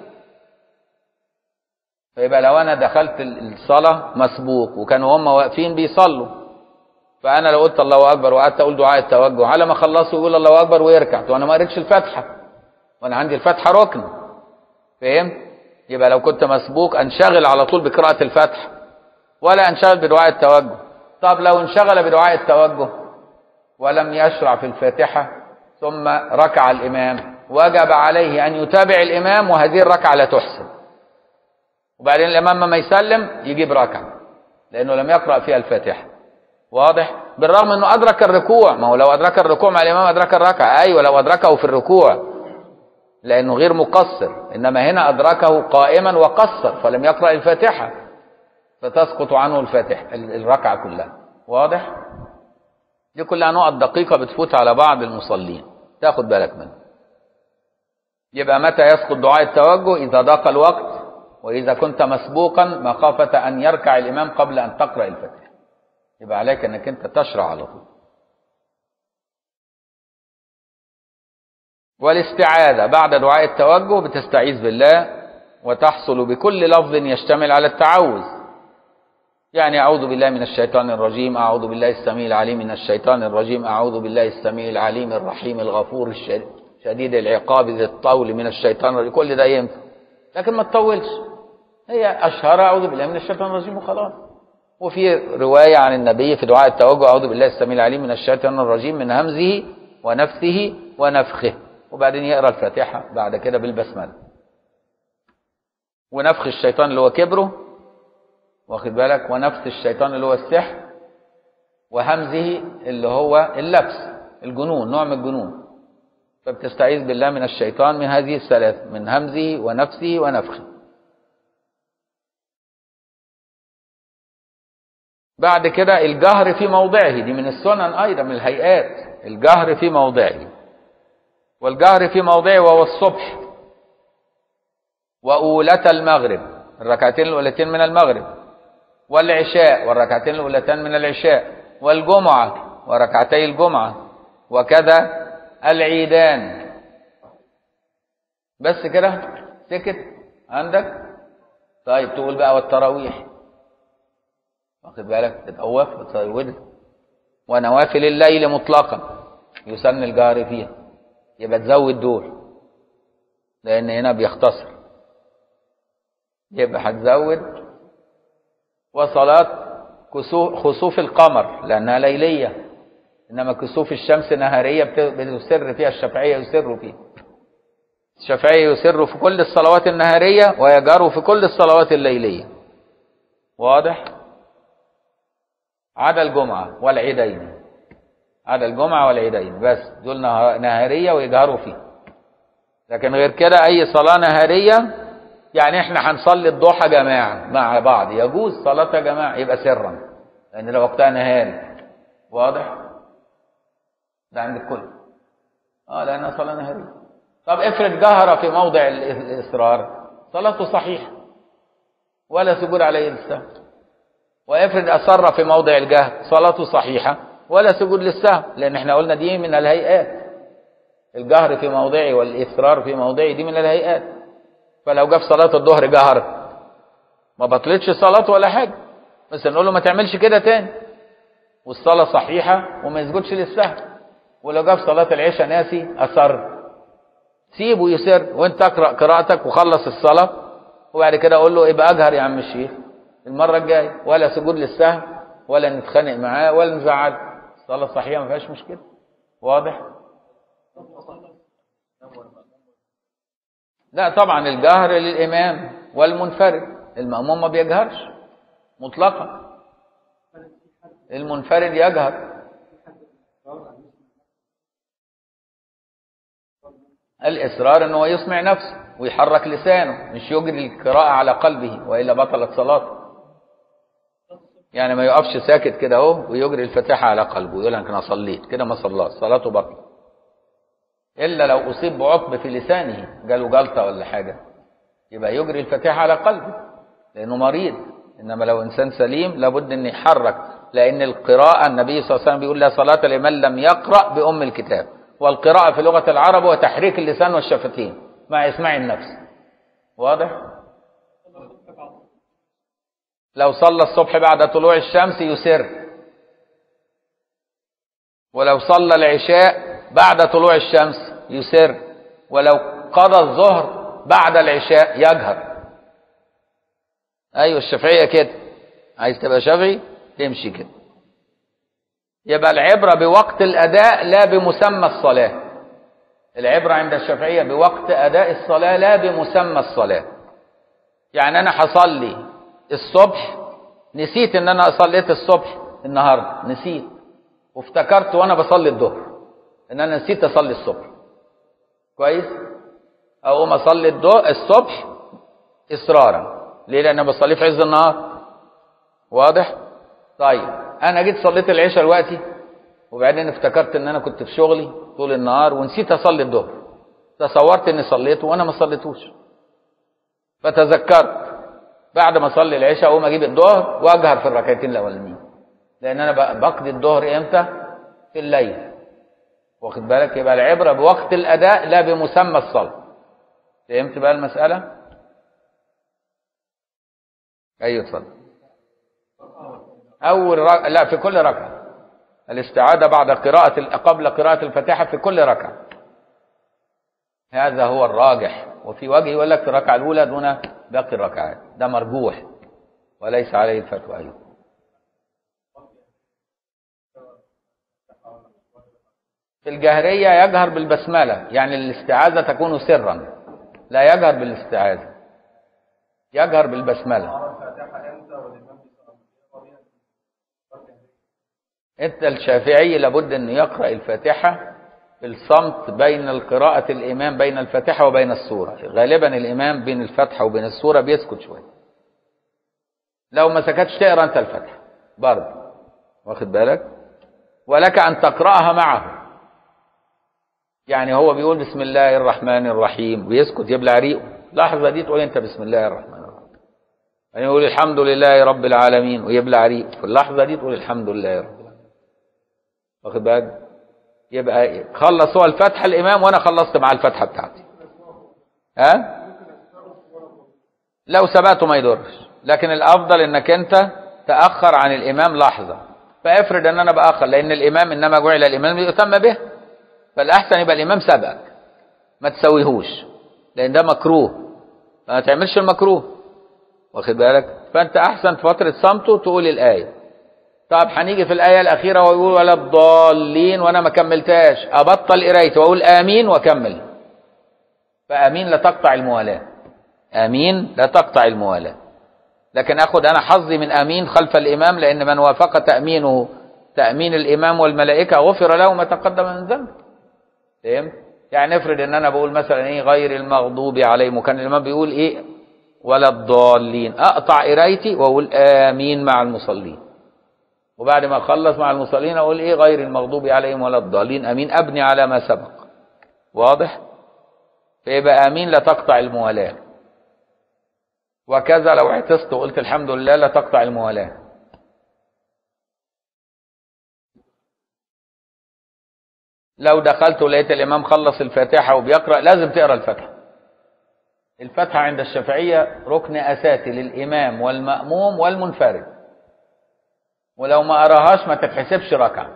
A: فيبقى لو أنا دخلت الصلاة مسبوق وكانوا هم واقفين بيصلوا فأنا لو قلت الله أكبر وقعدت أقول دعاء التوجه على ما خلصوا يقول الله أكبر ويركع وأنا ما قريتش الفاتحة وأنا عندي الفاتحة ركن فهمت؟ يبقى لو كنت مسبوق انشغل على طول بقراءة الفاتحة ولا انشغل بدعاء التوجه طب لو انشغل بدعاء التوجه ولم يشرع في الفاتحة ثم ركع الإمام وجب عليه أن يتابع الإمام وهذه الركعة لا تحسن وبعدين الإمام ما يسلم يجيب ركعة لأنه لم يقرأ فيها الفاتحة واضح بالرغم أنه أدرك الركوع ما هو لو أدرك الركوع مع الإمام أدرك الركعة أيوة لو أدركه في الركوع لأنه غير مقصر إنما هنا أدركه قائما وقصر فلم يقرأ الفاتحة فتسقط عنه الفاتحة الركعة كلها واضح؟ دي كلها نقط دقيقة بتفوت على بعض المصلين تاخد بالك منها يبقى متى يسقط دعاء التوجه إذا ضاق الوقت وإذا كنت مسبوقا مخافة أن يركع الإمام قبل أن تقرأ الفاتحة يبقى عليك أنك أنت تشرع على طول والاستعاذة بعد دعاء التوجه بتستعيذ بالله وتحصل بكل لفظ يشتمل على التعوذ يعني أعوذ بالله من الشيطان الرجيم أعوذ بالله السميع العليم من الشيطان الرجيم أعوذ بالله السميع العليم الرحيم الغفور شديد العقاب ذي الطول من الشيطان الرجيم كل ده ينفع لكن ما تطولش هي أشهر أعوذ بالله من الشيطان الرجيم وخلاص وفي رواية عن النبي في دعاء التوجه أعوذ بالله السميع العليم من الشيطان الرجيم من همزه ونفثه ونفخه وبعدين يقرا الفاتحه بعد كده بالبسمله ونفخ الشيطان اللي هو كبره واخد بالك ونفث الشيطان اللي هو السحر وهمزه اللي هو اللبس الجنون نوع من الجنون فبتستعيذ بالله من الشيطان من هذه الثلاث من همزه ونفسه ونفخه بعد كده الجهر في موضعه دي من السنن ايضا من الهيئات الجهر في موضعه والجهر في موضعه وهو الصبح وأولة المغرب الركعتين الأولتين من المغرب والعشاء والركعتين الأولتان من العشاء والجمعة وركعتي الجمعة وكذا العيدان بس كده سكت عندك طيب تقول بقى والتراويح واخد بالك تتأوف وتزود ونوافل الليل مطلقا يسن الجهر فيها يبقى تزود دول لان هنا بيختصر يبقى هتزود وصلاة خسوف القمر لأنها ليلية إنما كسوف الشمس نهارية بتسر فيها الشافعية يسر فيها الشافعية يسر في كل الصلوات النهارية ويجهر في كل الصلوات الليلية واضح عدا الجمعة والعيدين عدا الجمعة والعيدين بس دول نهارية ويجهروا فيه لكن غير كده أي صلاة نهارية يعني احنا هنصلي الضحى جماعة مع بعض يجوز صلاة جماعة يبقى سرا لأن لو وقتها نهاري واضح؟ ده عند الكل اه لأنها صلاة نهارية طب افرض جهر في موضع الإصرار صلاته صحيحة ولا سجود عليه للسهو وافرض أصر في موضع الجهر صلاته صحيحة ولا سجود للسهو لأن احنا قلنا دي من الهيئات الجهر في موضعه والإصرار في موضعه دي من الهيئات فلو جه في صلاة الظهر جهر ما بطلتش صلاته ولا حاجة بس نقول له ما تعملش كده تاني والصلاة صحيحة وما يسجدش للسهو ولو جه في صلاة العشاء ناسي أصر سيبه يسر وانت اقرأ قراءتك وخلص الصلاة وبعد كده اقول له ابقى اجهر يا عم الشيخ المرة الجاية ولا سجود للسهو ولا نتخانق معاه ولا نزعل الصلاة صحيحة ما فيهاش مشكلة واضح؟ لا طبعا الجهر للإمام والمنفرد المأموم ما بيجهرش مطلقا المنفرد يجهر الإصرار أنه يسمع نفسه ويحرك لسانه مش يجري القراءة على قلبه وإلا بطلت صلاته يعني ما يقفش ساكت كده اهو ويجري الفاتحة على قلبه يقول لك أنا صليت كده ما صلاش صلاته بطلت إلا لو أصيب بعطب في لسانه جاله جلطة ولا حاجة يبقى يجري الفاتحة على قلبه لأنه مريض انما لو انسان سليم لابد ان يحرك لان القراءه النبي صلى الله عليه وسلم بيقول لا صلاه لمن لم يقرا بام الكتاب والقراءه في لغه العرب هو تحريك اللسان والشفتين مع اسماع النفس واضح لو صلى الصبح بعد طلوع الشمس يسر ولو صلى العشاء بعد طلوع الشمس يسر ولو قضى الظهر بعد العشاء يجهر ايوه الشافعيه كده عايز تبقى شافعي تمشي كده يبقى العبره بوقت الاداء لا بمسمى الصلاه العبره عند الشافعيه بوقت اداء الصلاه لا بمسمى الصلاه يعني انا هصلي الصبح نسيت ان انا صليت الصبح النهارده نسيت وافتكرت وانا بصلي الظهر ان انا نسيت اصلي الصبح كويس اقوم اصلي الصبح اصرارا ليه لان انا بصلي في عز النهار واضح طيب انا جيت صليت العشاء دلوقتي وبعدين افتكرت ان انا كنت في شغلي طول النهار ونسيت اصلي الظهر تصورت اني صليته وانا ما صليتوش فتذكرت بعد ما اصلي العشاء اقوم اجيب الظهر واجهر في الركعتين الاولانيين لان انا بقضي الظهر امتى في الليل واخد بالك يبقى العبره بوقت الاداء لا بمسمى الصلاه فهمت بقى المساله ايوه اتفضل اول رك... لا في كل ركعه الاستعاذه بعد قراءه قبل قراءه الفاتحه في كل ركعه هذا هو الراجح وفي وجه يقول لك في الركعه الاولى دون باقي الركعات ده مرجوح وليس عليه الفتوى ايضا في الجهرية يجهر بالبسملة يعني الاستعاذة تكون سرا لا يجهر بالاستعاذة يجهر بالبسملة انت الشافعي لابد انه يقرأ الفاتحة بالصمت بين القراءة الإمام بين الفاتحة وبين السورة غالبا الإمام بين الفاتحة وبين السورة بيسكت شوية لو ما سكتش تقرأ أنت الفاتحة برضه واخد بالك ولك أن تقرأها معه يعني هو بيقول بسم الله الرحمن الرحيم ويسكت يبلع ريقه لحظة دي تقول أنت بسم الله الرحمن الرحيم يعني يقول الحمد لله رب العالمين ويبلع ريقه في اللحظة دي تقول الحمد لله رب العالمين واخد بالك يبقى خلص هو الفتحة الإمام وأنا خلصت مع الفتحة بتاعتي ها لو سبقته ما يضرش لكن الأفضل إنك أنت تأخر عن الإمام لحظة فافرض إن أنا بأخر لأن الإمام إنما جعل الإمام ليؤتم به فالأحسن يبقى الإمام سبقك ما تسويهوش لأن ده مكروه فما تعملش المكروه واخد بالك فأنت أحسن في فترة صمته تقول الآية طب هنيجي في الآية الأخيرة ويقول ولا الضالين وأنا ما كملتهاش أبطل قرايتي وأقول آمين وأكمل فآمين لا تقطع الموالاة آمين لا تقطع الموالاة لكن أخذ أنا حظي من آمين خلف الإمام لأن من وافق تأمينه تأمين الإمام والملائكة غفر له ما تقدم من ذنب فهمت؟ يعني افرض ان انا بقول مثلا ايه غير المغضوب عليهم وكان الامام بيقول ايه ولا الضالين اقطع قرايتي واقول امين مع المصلين وبعد ما اخلص مع المصلين اقول ايه غير المغضوب عليهم ولا الضالين امين ابني على ما سبق واضح فيبقى امين لا تقطع الموالاه وكذا لو اعتصت وقلت الحمد لله لا تقطع الموالاه لو دخلت ولقيت الامام خلص الفاتحه وبيقرا لازم تقرا الفاتحه الفاتحه عند الشافعيه ركن اساسي للامام والماموم والمنفرد ولو ما قراهاش ما تتحسبش ركعه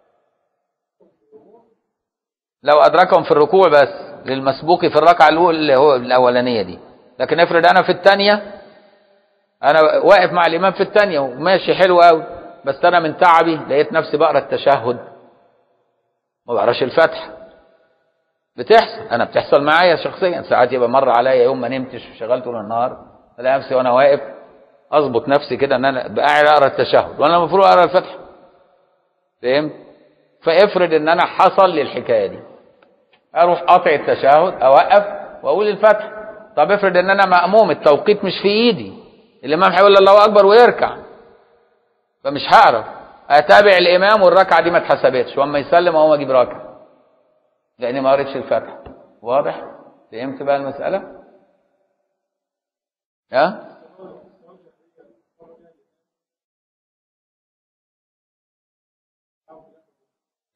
A: لو ادركهم في الركوع بس للمسبوق في الركعه الاولى اللي هو الاولانيه دي لكن افرض انا في الثانيه انا واقف مع الامام في الثانيه وماشي حلو قوي بس انا من تعبي لقيت نفسي بقرا التشهد ما بقراش الفتح بتحصل انا بتحصل معايا شخصيا ساعات يبقى مر عليا يوم ما نمتش وشغلت طول النهار الاقي نفسي وانا واقف اظبط نفسي كده ان انا قاعد اقرا التشهد وانا المفروض اقرا الفتح فهمت فافرض ان انا حصل لي الحكايه دي اروح قاطع التشهد اوقف واقول الفتح طب افرض ان انا ماموم التوقيت مش في ايدي الامام هيقول الله اكبر ويركع فمش هعرف اتابع الامام والركعه دي ما اتحسبتش واما يسلم اقوم اجيب ركعه لاني ما قريتش الفتح واضح فهمت بقى المساله ها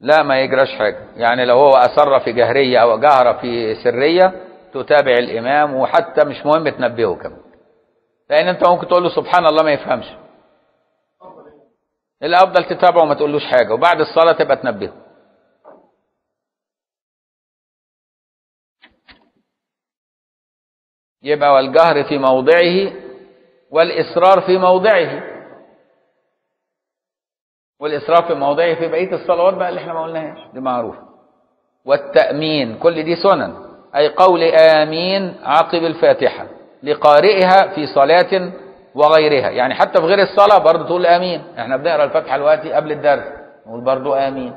A: لا ما يجراش حاجة يعني لو هو أسر في جهرية أو جهر في سرية تتابع الإمام وحتى مش مهم تنبهه كمان لأن أنت ممكن تقول له سبحان الله ما يفهمش الأفضل تتابعه وما تقولوش حاجة وبعد الصلاة تبقى تنبهه يبقى والجهر في موضعه والإصرار في موضعه والإسراف في موضعه في بقية الصلوات بقى اللي احنا ما قلناهاش دي معروفة والتأمين كل دي سنن أي قول آمين عقب الفاتحة لقارئها في صلاة وغيرها يعني حتى في غير الصلاة برضه تقول آمين احنا بنقرأ الفاتحة دلوقتي قبل الدرس نقول برضه آمين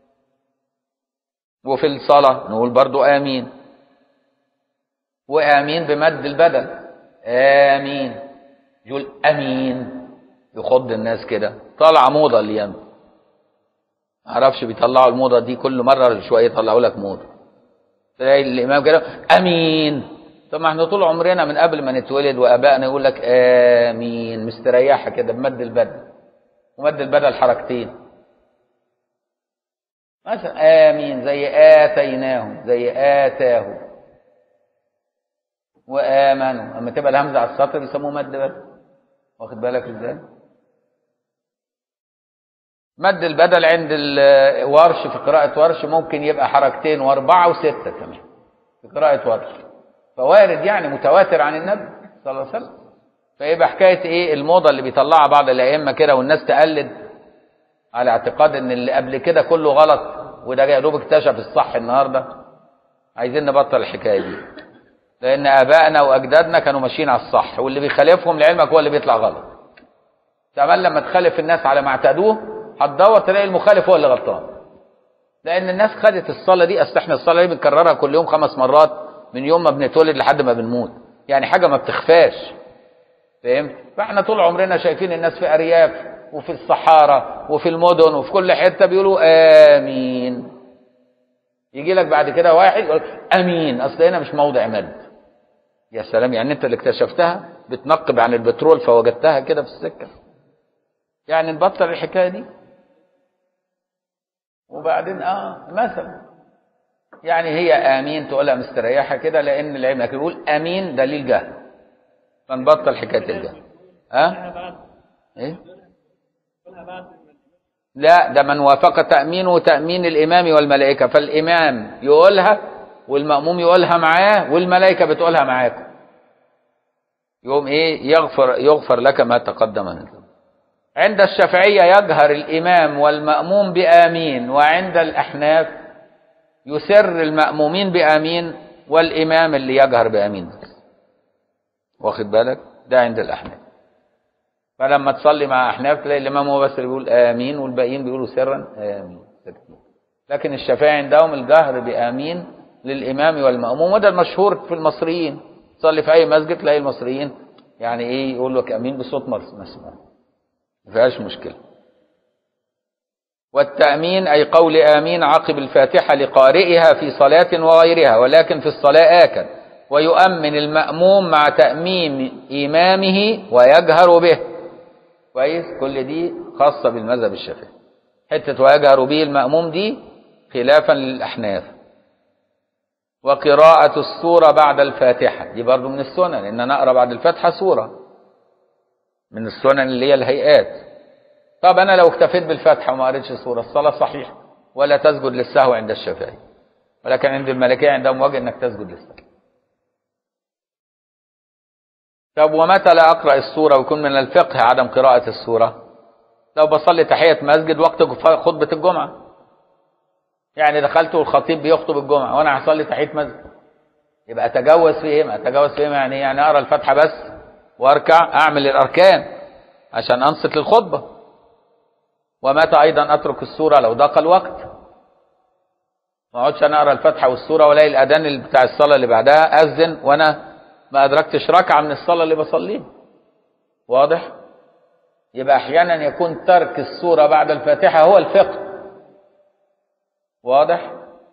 A: وفي الصلاة نقول برضه آمين وآمين بمد البدل آمين يقول أمين يخض الناس كده طالعه موضه الايام معرفش بيطلعوا الموضه دي كل مره شويه يطلعوا لك موضه تلاقي الامام كده امين طب ما احنا طول عمرنا من قبل ما نتولد وابائنا يقول لك امين مستريحه كده بمد البدل ومد البدل حركتين مثلا امين زي اتيناهم زي اتاه وامنوا اما تبقى الهمزه على السطر بيسموه مد بدل واخد بالك ازاي مد البدل عند الورش في قراءة ورش ممكن يبقى حركتين واربعة وستة كمان في قراءة ورش فوارد يعني متواتر عن النبي صلى الله عليه وسلم فيبقى حكاية ايه الموضة اللي بيطلعها بعض الأئمة كده والناس تقلد على اعتقاد ان اللي قبل كده كله غلط وده يا دوب اكتشف الصح النهارده عايزين نبطل الحكايه دي لان ابائنا واجدادنا كانوا ماشيين على الصح واللي بيخالفهم لعلمك هو اللي بيطلع غلط كمان لما تخالف الناس على ما اعتادوه هتدور تلاقي المخالف هو اللي غلطان لان الناس خدت الصلاه دي اصل احنا الصلاه دي بنكررها كل يوم خمس مرات من يوم ما بنتولد لحد ما بنموت يعني حاجه ما بتخفاش فهمت فاحنا طول عمرنا شايفين الناس في ارياف وفي الصحارى وفي المدن وفي كل حته بيقولوا امين يجي لك بعد كده واحد يقول امين اصل هنا مش موضع مد يا سلام يعني انت اللي اكتشفتها بتنقب عن البترول فوجدتها كده في السكه يعني نبطل الحكايه دي وبعدين اه مثلا يعني هي امين تقولها مستريحه كده لان العلم لكن يقول امين دليل جهل فنبطل حكايه الجهل ها أه؟ ايه لا ده من وافق تأمينه تأمين الإمام والملائكة فالإمام يقولها والمأموم يقولها معاه والملائكة بتقولها معاكم يقوم إيه يغفر يغفر لك ما تقدم من ذنب عند الشافعية يجهر الإمام والمأموم بآمين وعند الأحناف يسر المأمومين بآمين والإمام اللي يجهر بآمين واخد بالك ده عند الأحناف فلما تصلي مع أحناف تلاقي الإمام هو بس اللي بيقول آمين والباقيين بيقولوا سرا آمين سكتين لكن الشافعي عندهم الجهر بآمين للإمام والمأموم وده المشهور في المصريين تصلي في أي مسجد تلاقي المصريين يعني إيه يقول لك آمين بصوت مسموع ما فيهاش مشكلة والتأمين أي قول آمين عقب الفاتحة لقارئها في صلاة وغيرها ولكن في الصلاة آكد ويؤمن المأموم مع تأميم إمامه ويجهر به كويس كل دي خاصة بالمذهب الشافعي حتة ويجهر به المأموم دي خلافا للأحناف وقراءة السورة بعد الفاتحة دي برضو من السنن إن نقرأ بعد الفاتحة سورة من السنن اللي هي الهيئات طب أنا لو اكتفيت بالفاتحة وما قريتش سورة الصلاة صحيحة ولا تسجد للسهو عند الشافعي ولكن عند المالكية عندهم وجه إنك تسجد للسهو طب ومتى لا أقرأ السورة ويكون من الفقه عدم قراءة السورة لو بصلي تحية مسجد وقت خطبة الجمعة يعني دخلت والخطيب بيخطب الجمعة وأنا هصلي تحية مسجد يبقى أتجوز في إيه؟ أتجوز في إيه يعني يعني أقرأ الفاتحة بس وأركع أعمل الأركان عشان أنصت للخطبة ومتى أيضا أترك السورة لو ضاق الوقت ما اقعدش أنا أقرأ الفاتحة والسورة وألاقي الأذان بتاع الصلاة اللي بعدها أذن وأنا ما أدركتش ركعة من الصلاة اللي بصليها واضح؟ يبقى أحيانا يكون ترك السورة بعد الفاتحة هو الفقه واضح؟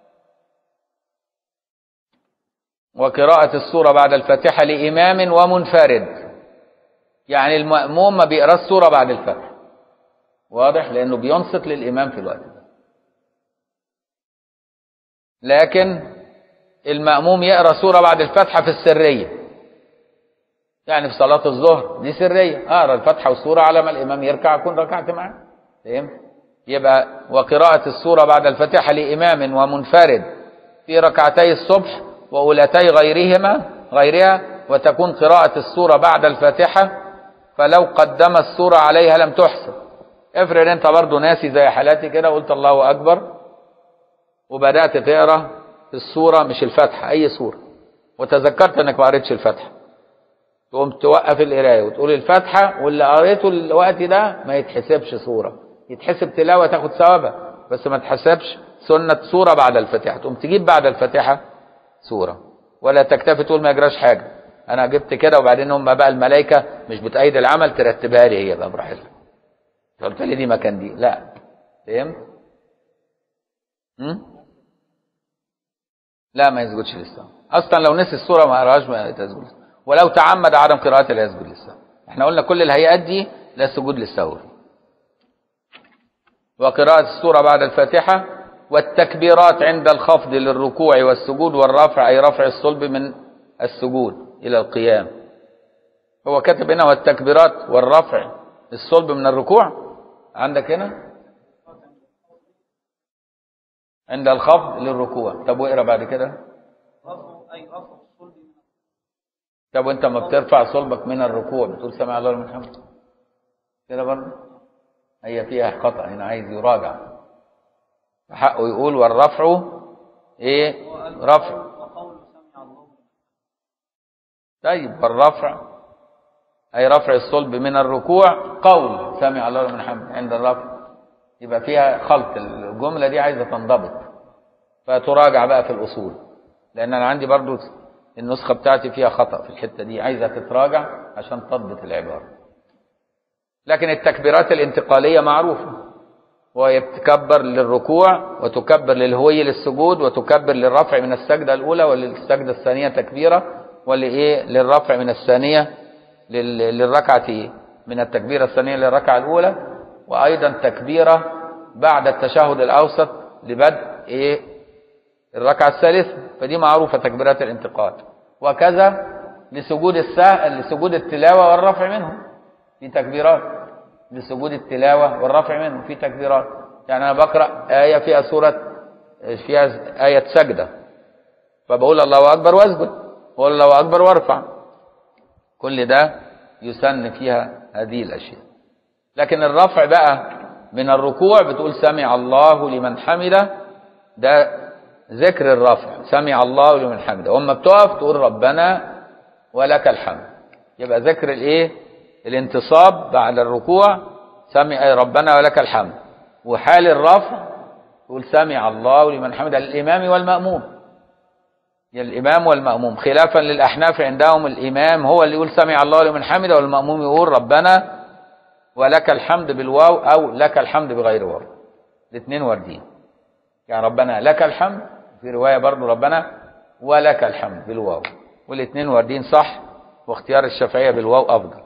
A: وقراءة السورة بعد الفاتحة لإمام ومنفرد يعني المأموم ما بيقرأ السورة بعد الفاتحة واضح؟ لأنه بينصت للإمام في الوقت ده لكن المأموم يقرأ سورة بعد الفاتحة في السرية يعني في صلاة الظهر دي سرية أقرأ الفاتحة والسورة على ما الإمام يركع أكون ركعت معاه فهمت؟ يبقى وقراءة السورة بعد الفاتحة لإمام ومنفرد في ركعتي الصبح وأولتي غيرهما غيرها وتكون قراءة السورة بعد الفاتحة فلو قدم السورة عليها لم تحسب افرض انت برضه ناسي زي حالاتي كده قلت الله أكبر وبدأت تقرأ في السورة مش الفاتحة أي سورة وتذكرت انك ما قريتش الفاتحة تقوم توقف القراية وتقول الفاتحة واللي قريته الوقت ده ما يتحسبش سورة يتحسب تلاوة تاخد ثوابها بس ما تحسبش سنة سورة بعد الفاتحة تقوم تجيب بعد الفاتحة سورة ولا تكتفي تقول ما يجراش حاجة أنا جبت كده وبعدين هم بقى الملائكة مش بتأيد العمل ترتبها لي هي بقى براحتها قلت لي دي مكان دي لا فهمت؟ هم؟ لا ما يسجدش للسهو اصلا لو نسي السوره ما قراهاش ما تسجد للسهو. ولو تعمد عدم قراءتها لا يسجد للسهو احنا قلنا كل الهيئات دي لا سجود للسهو وقراءة السورة بعد الفاتحة والتكبيرات عند الخفض للركوع والسجود والرفع أي رفع الصلب من السجود إلى القيام هو كاتب هنا والتكبيرات والرفع الصلب من الركوع عندك هنا عند الخفض للركوع طب واقرا بعد كده
B: رفع أي رفع الصلب من
A: طب وانت ما بترفع صلبك من الركوع بتقول سمع الله لمن حمده كده برضه هي فيها خطأ هنا عايز يراجع حقه يقول والرفع ايه رفع
B: وقول سمع الله
A: طيب والرفع اي رفع الصلب من الركوع قول سمع الله لمن حمده عند الرفع يبقى فيها خلط الجملة دي عايزة تنضبط فتراجع بقى في الأصول لأن أنا عندي برضو النسخة بتاعتي فيها خطأ في الحتة دي عايزة تتراجع عشان تضبط العبارة لكن التكبيرات الانتقالية معروفة وهي بتكبر للركوع وتكبر للهوي للسجود وتكبر للرفع من السجدة الأولى وللسجدة الثانية تكبيرة ولإيه للرفع من الثانية لل- للركعة من التكبيرة الثانية للركعة الأولى وأيضا تكبيرة بعد التشهد الأوسط لبدء إيه الركعة الثالثة فدي معروفة تكبيرات الانتقال وكذا لسجود السهل لسجود التلاوة والرفع منه في تكبيرات لسجود التلاوة والرفع منه في تكبيرات يعني أنا بقرأ آية فيها سورة فيها آية سجدة فبقول الله أكبر وأسجد بقول الله أكبر وأرفع كل ده يسن فيها هذه الأشياء لكن الرفع بقى من الركوع بتقول سمع الله لمن حمده ده ذكر الرفع سمع الله لمن حمده واما بتقف تقول ربنا ولك الحمد يبقى ذكر الايه الانتصاب بعد الركوع سمع أي ربنا ولك الحمد وحال الرفع تقول سمع الله لمن حمده للامام والماموم يا الامام والماموم خلافا للاحناف عندهم الامام هو اللي يقول سمع الله لمن حمده والماموم يقول ربنا ولك الحمد بالواو او لك الحمد بغير واو الاثنين واردين يعني ربنا لك الحمد في روايه برضو ربنا ولك الحمد بالواو والاثنين واردين صح واختيار الشافعيه بالواو افضل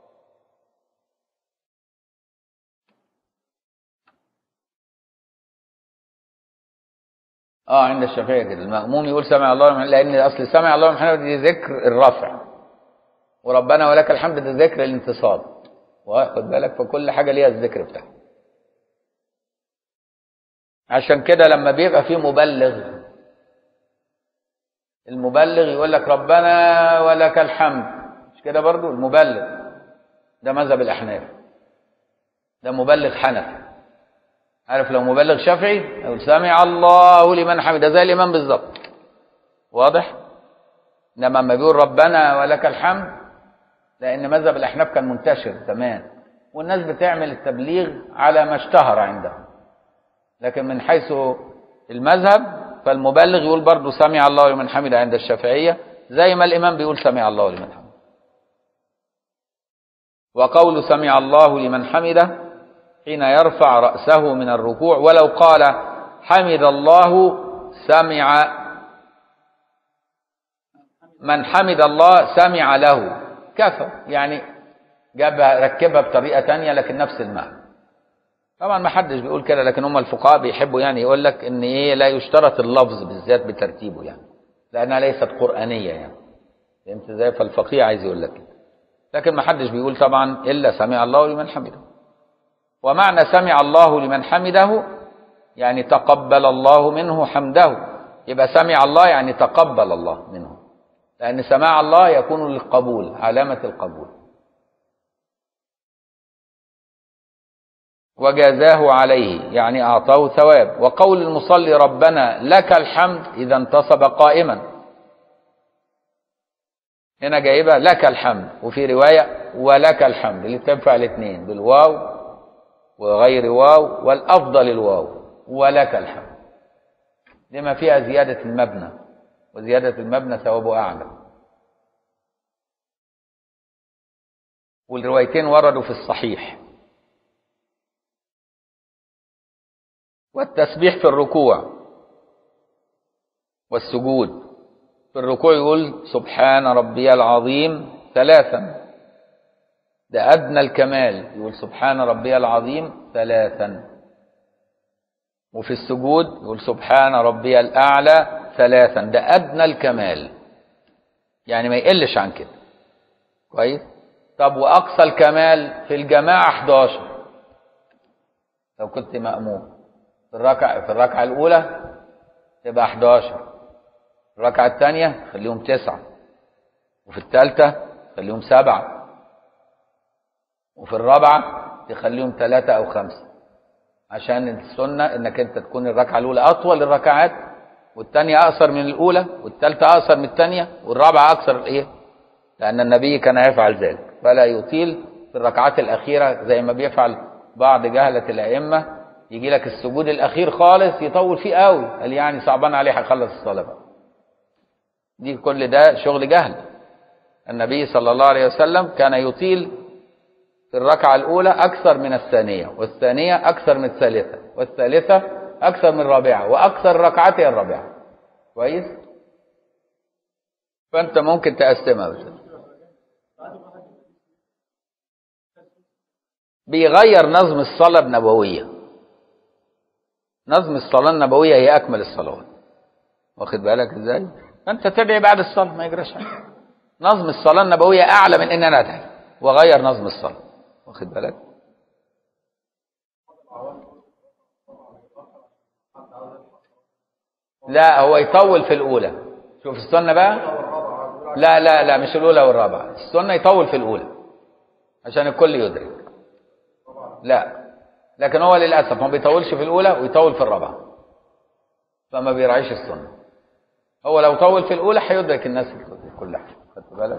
A: اه عند الشافعيه كده المأموم يقول سمع الله لمن لان اصل سمع الله لمن حمده دي ذكر الرفع وربنا ولك الحمد ده ذكر الانتصاب واخد بالك فكل حاجه ليها الذكر بتاعها عشان كده لما بيبقى في مبلغ المبلغ يقول لك ربنا ولك الحمد مش كده برضو المبلغ ده مذهب الاحناف ده مبلغ حنفي عارف لو مبلغ شافعي يقول سمع الله لمن حمده زي الامام بالظبط واضح انما لما بيقول ربنا ولك الحمد لان مذهب الاحناف كان منتشر زمان والناس بتعمل التبليغ على ما اشتهر عندهم لكن من حيث المذهب فالمبلغ يقول برضه سمع الله لمن حمده عند الشافعيه زي ما الامام بيقول سمع الله لمن حمده وقول سمع الله لمن حمده حين يرفع رأسه من الركوع ولو قال حمد الله سمع من حمد الله سمع له كفى يعني جابها ركبها بطريقة تانية لكن نفس المعنى طبعا ما حدش بيقول كده لكن هم الفقهاء بيحبوا يعني يقول لك ان ايه لا يشترط اللفظ بالذات بترتيبه يعني لانها ليست قرانيه يعني فهمت ازاي فالفقيه عايز يقول لك كده لكن ما حدش بيقول طبعا الا سمع الله لمن حمده ومعنى سمع الله لمن حمده يعني تقبل الله منه حمده يبقى سمع الله يعني تقبل الله منه لأن سماع الله يكون للقبول علامة القبول وجازاه عليه يعني أعطاه ثواب وقول المصلي ربنا لك الحمد إذا انتصب قائما هنا جايبها لك الحمد وفي رواية ولك الحمد اللي تنفع الاثنين بالواو وغير واو والأفضل الواو ولك الحمد لما فيها زيادة المبنى وزيادة المبنى ثوابه أعلى والروايتين وردوا في الصحيح والتسبيح في الركوع والسجود في الركوع يقول سبحان ربي العظيم ثلاثا ده أدنى الكمال يقول سبحان ربي العظيم ثلاثا وفي السجود يقول سبحان ربي الأعلى ثلاثا ده أدنى الكمال يعني ما يقلش عن كده كويس طب وأقصى الكمال في الجماعة 11 لو كنت مأموم في الركعة في الركعة الأولى تبقى 11 الركعة الثانية خليهم تسعة وفي الثالثة خليهم سبعة وفي الرابعة تخليهم ثلاثة أو خمسة عشان السنة إنك أنت تكون الركعة الأولى أطول الركعات والثانية أقصر من الأولى والثالثة أقصر من الثانية والرابعة أقصر الإيه؟ لأن النبي كان يفعل ذلك فلا يطيل في الركعات الأخيرة زي ما بيفعل بعض جهلة الأئمة يجي لك السجود الأخير خالص يطول فيه قوي قال يعني صعبان عليه هيخلص الصلاة بقى دي كل ده شغل جهل النبي صلى الله عليه وسلم كان يطيل في الركعة الأولى أكثر من الثانية والثانية أكثر من الثالثة والثالثة أكثر من الرابعة وأكثر ركعتها الرابعة كويس فأنت ممكن تقسمها بس بيغير نظم الصلاة النبوية نظم الصلاة النبوية هي أكمل الصلوات واخد بالك ازاي؟ فأنت تدعي بعد الصلاة ما يجراش حاجة نظم الصلاة النبوية أعلى من إن أنا أدعي وغير نظم الصلاة واخد بالك؟ لا هو يطول في الأولى شوف السنة بقى لا لا لا مش الأولى والرابعة السنة يطول في الأولى عشان الكل يدرك لا لكن هو للأسف ما بيطولش في الأولى ويطول في الرابعة فما بيراعيش السنة هو لو طول في الأولى هيدرك الناس كلها خدت بالك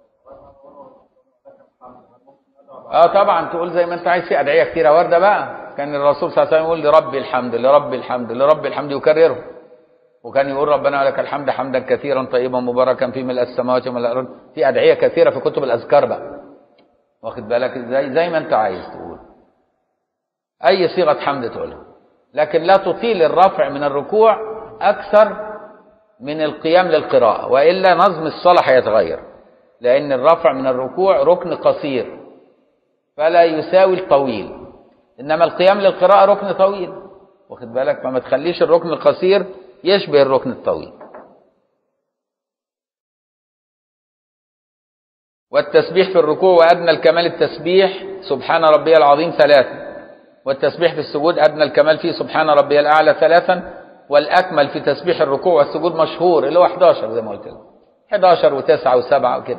A: اه طبعا تقول زي ما انت عايز في ادعيه كتيره وارده بقى كان الرسول صلى الله عليه وسلم يقول لربي الحمد لربي الحمد لربي الحمد يكرره وكان يقول ربنا ولك الحمد حمدا كثيرا طيبا مباركا في ملء السماوات وملء الارض في ادعيه كثيره في كتب الاذكار بقى واخد بالك ازاي زي ما انت عايز تقول اي صيغه حمد تقولها لكن لا تطيل الرفع من الركوع اكثر من القيام للقراءه والا نظم الصلاه هيتغير لان الرفع من الركوع ركن قصير فلا يساوي الطويل انما القيام للقراءه ركن طويل واخد بالك فما تخليش الركن القصير يشبه الركن الطويل والتسبيح في الركوع وأدنى الكمال التسبيح سبحان ربي العظيم ثلاثا والتسبيح في السجود أدنى الكمال فيه سبحان ربي الأعلى ثلاثا والأكمل في تسبيح الركوع والسجود مشهور اللي هو 11 زي ما قلت لك 11 و9 و7 وكده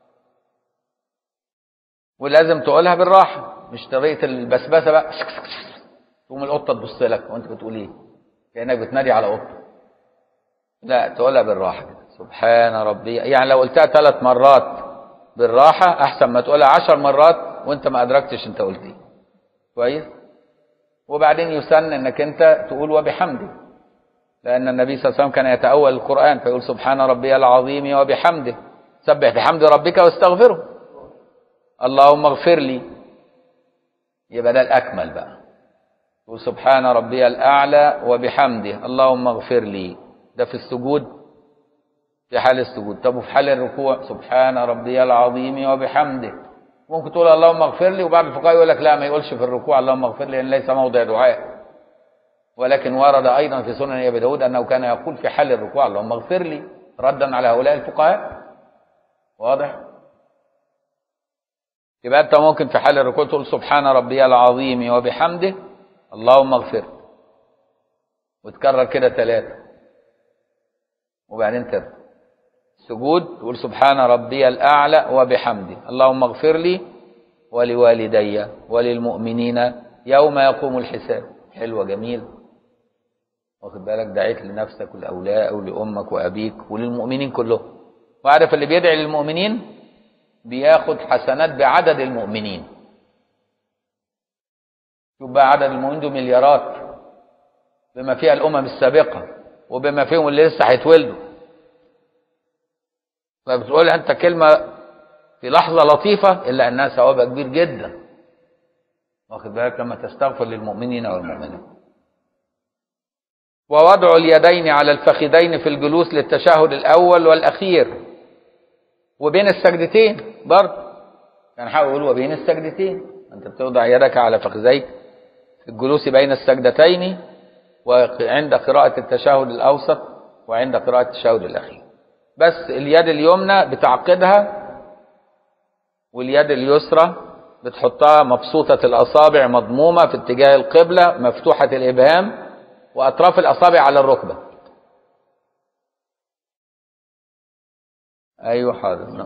A: ولازم تقولها بالراحة مش طريقة البسبسة بقى تقوم القطة تبص لك وانت بتقول ايه كأنك بتنادي على قطة لا تقولها بالراحة كده سبحان ربي يعني لو قلتها ثلاث مرات بالراحة أحسن ما تقولها عشر مرات وانت ما أدركتش انت قلت ايه كويس وبعدين يسن انك انت تقول وبحمده لأن النبي صلى الله عليه وسلم كان يتأول القرآن فيقول سبحان ربي العظيم وبحمده سبح بحمد ربك واستغفره اللهم اغفر لي يبقى ده الأكمل بقى تقول سبحان ربي الأعلى وبحمده اللهم اغفر لي ده في السجود في حال السجود طب وفي حال الركوع سبحان ربي العظيم وبحمده ممكن تقول اللهم اغفر لي وبعض الفقهاء يقول لك لا ما يقولش في الركوع اللهم اغفر لي لان ليس موضع دعاء ولكن ورد ايضا في سنن ابي داود انه كان يقول في حال الركوع اللهم اغفر لي ردا على هؤلاء الفقهاء واضح يبقى انت ممكن في حال الركوع تقول سبحان ربي العظيم وبحمده اللهم اغفر وتكرر كده ثلاثة وبعدين ترد سجود تقول سبحان ربي الأعلى وبحمده اللهم اغفر لي ولوالدي وللمؤمنين يوم يقوم الحساب حلوة جميل واخد بالك دعيت لنفسك ولأولاء ولأمك وأبيك وللمؤمنين كلهم وعارف اللي بيدعي للمؤمنين بياخد حسنات بعدد المؤمنين شوف بقى عدد المؤمنين دول مليارات بما فيها الأمم السابقة وبما فيهم اللي لسه هيتولدوا فبتقول أنت كلمة في لحظة لطيفة إلا أنها ثوابها كبير جدا واخد بالك لما تستغفر للمؤمنين والمؤمنات ووضع اليدين على الفخذين في الجلوس للتشهد الأول والأخير وبين السجدتين برضه كان حاول يقول وبين السجدتين أنت بتوضع يدك على فخذيك في الجلوس بين السجدتين وعند قراءة التشهد الأوسط وعند قراءة التشهد الأخير بس اليد اليمنى بتعقدها واليد اليسرى بتحطها مبسوطة الأصابع مضمومة في اتجاه القبلة مفتوحة الإبهام وأطراف الأصابع على الركبة أيوة حاضر نعم.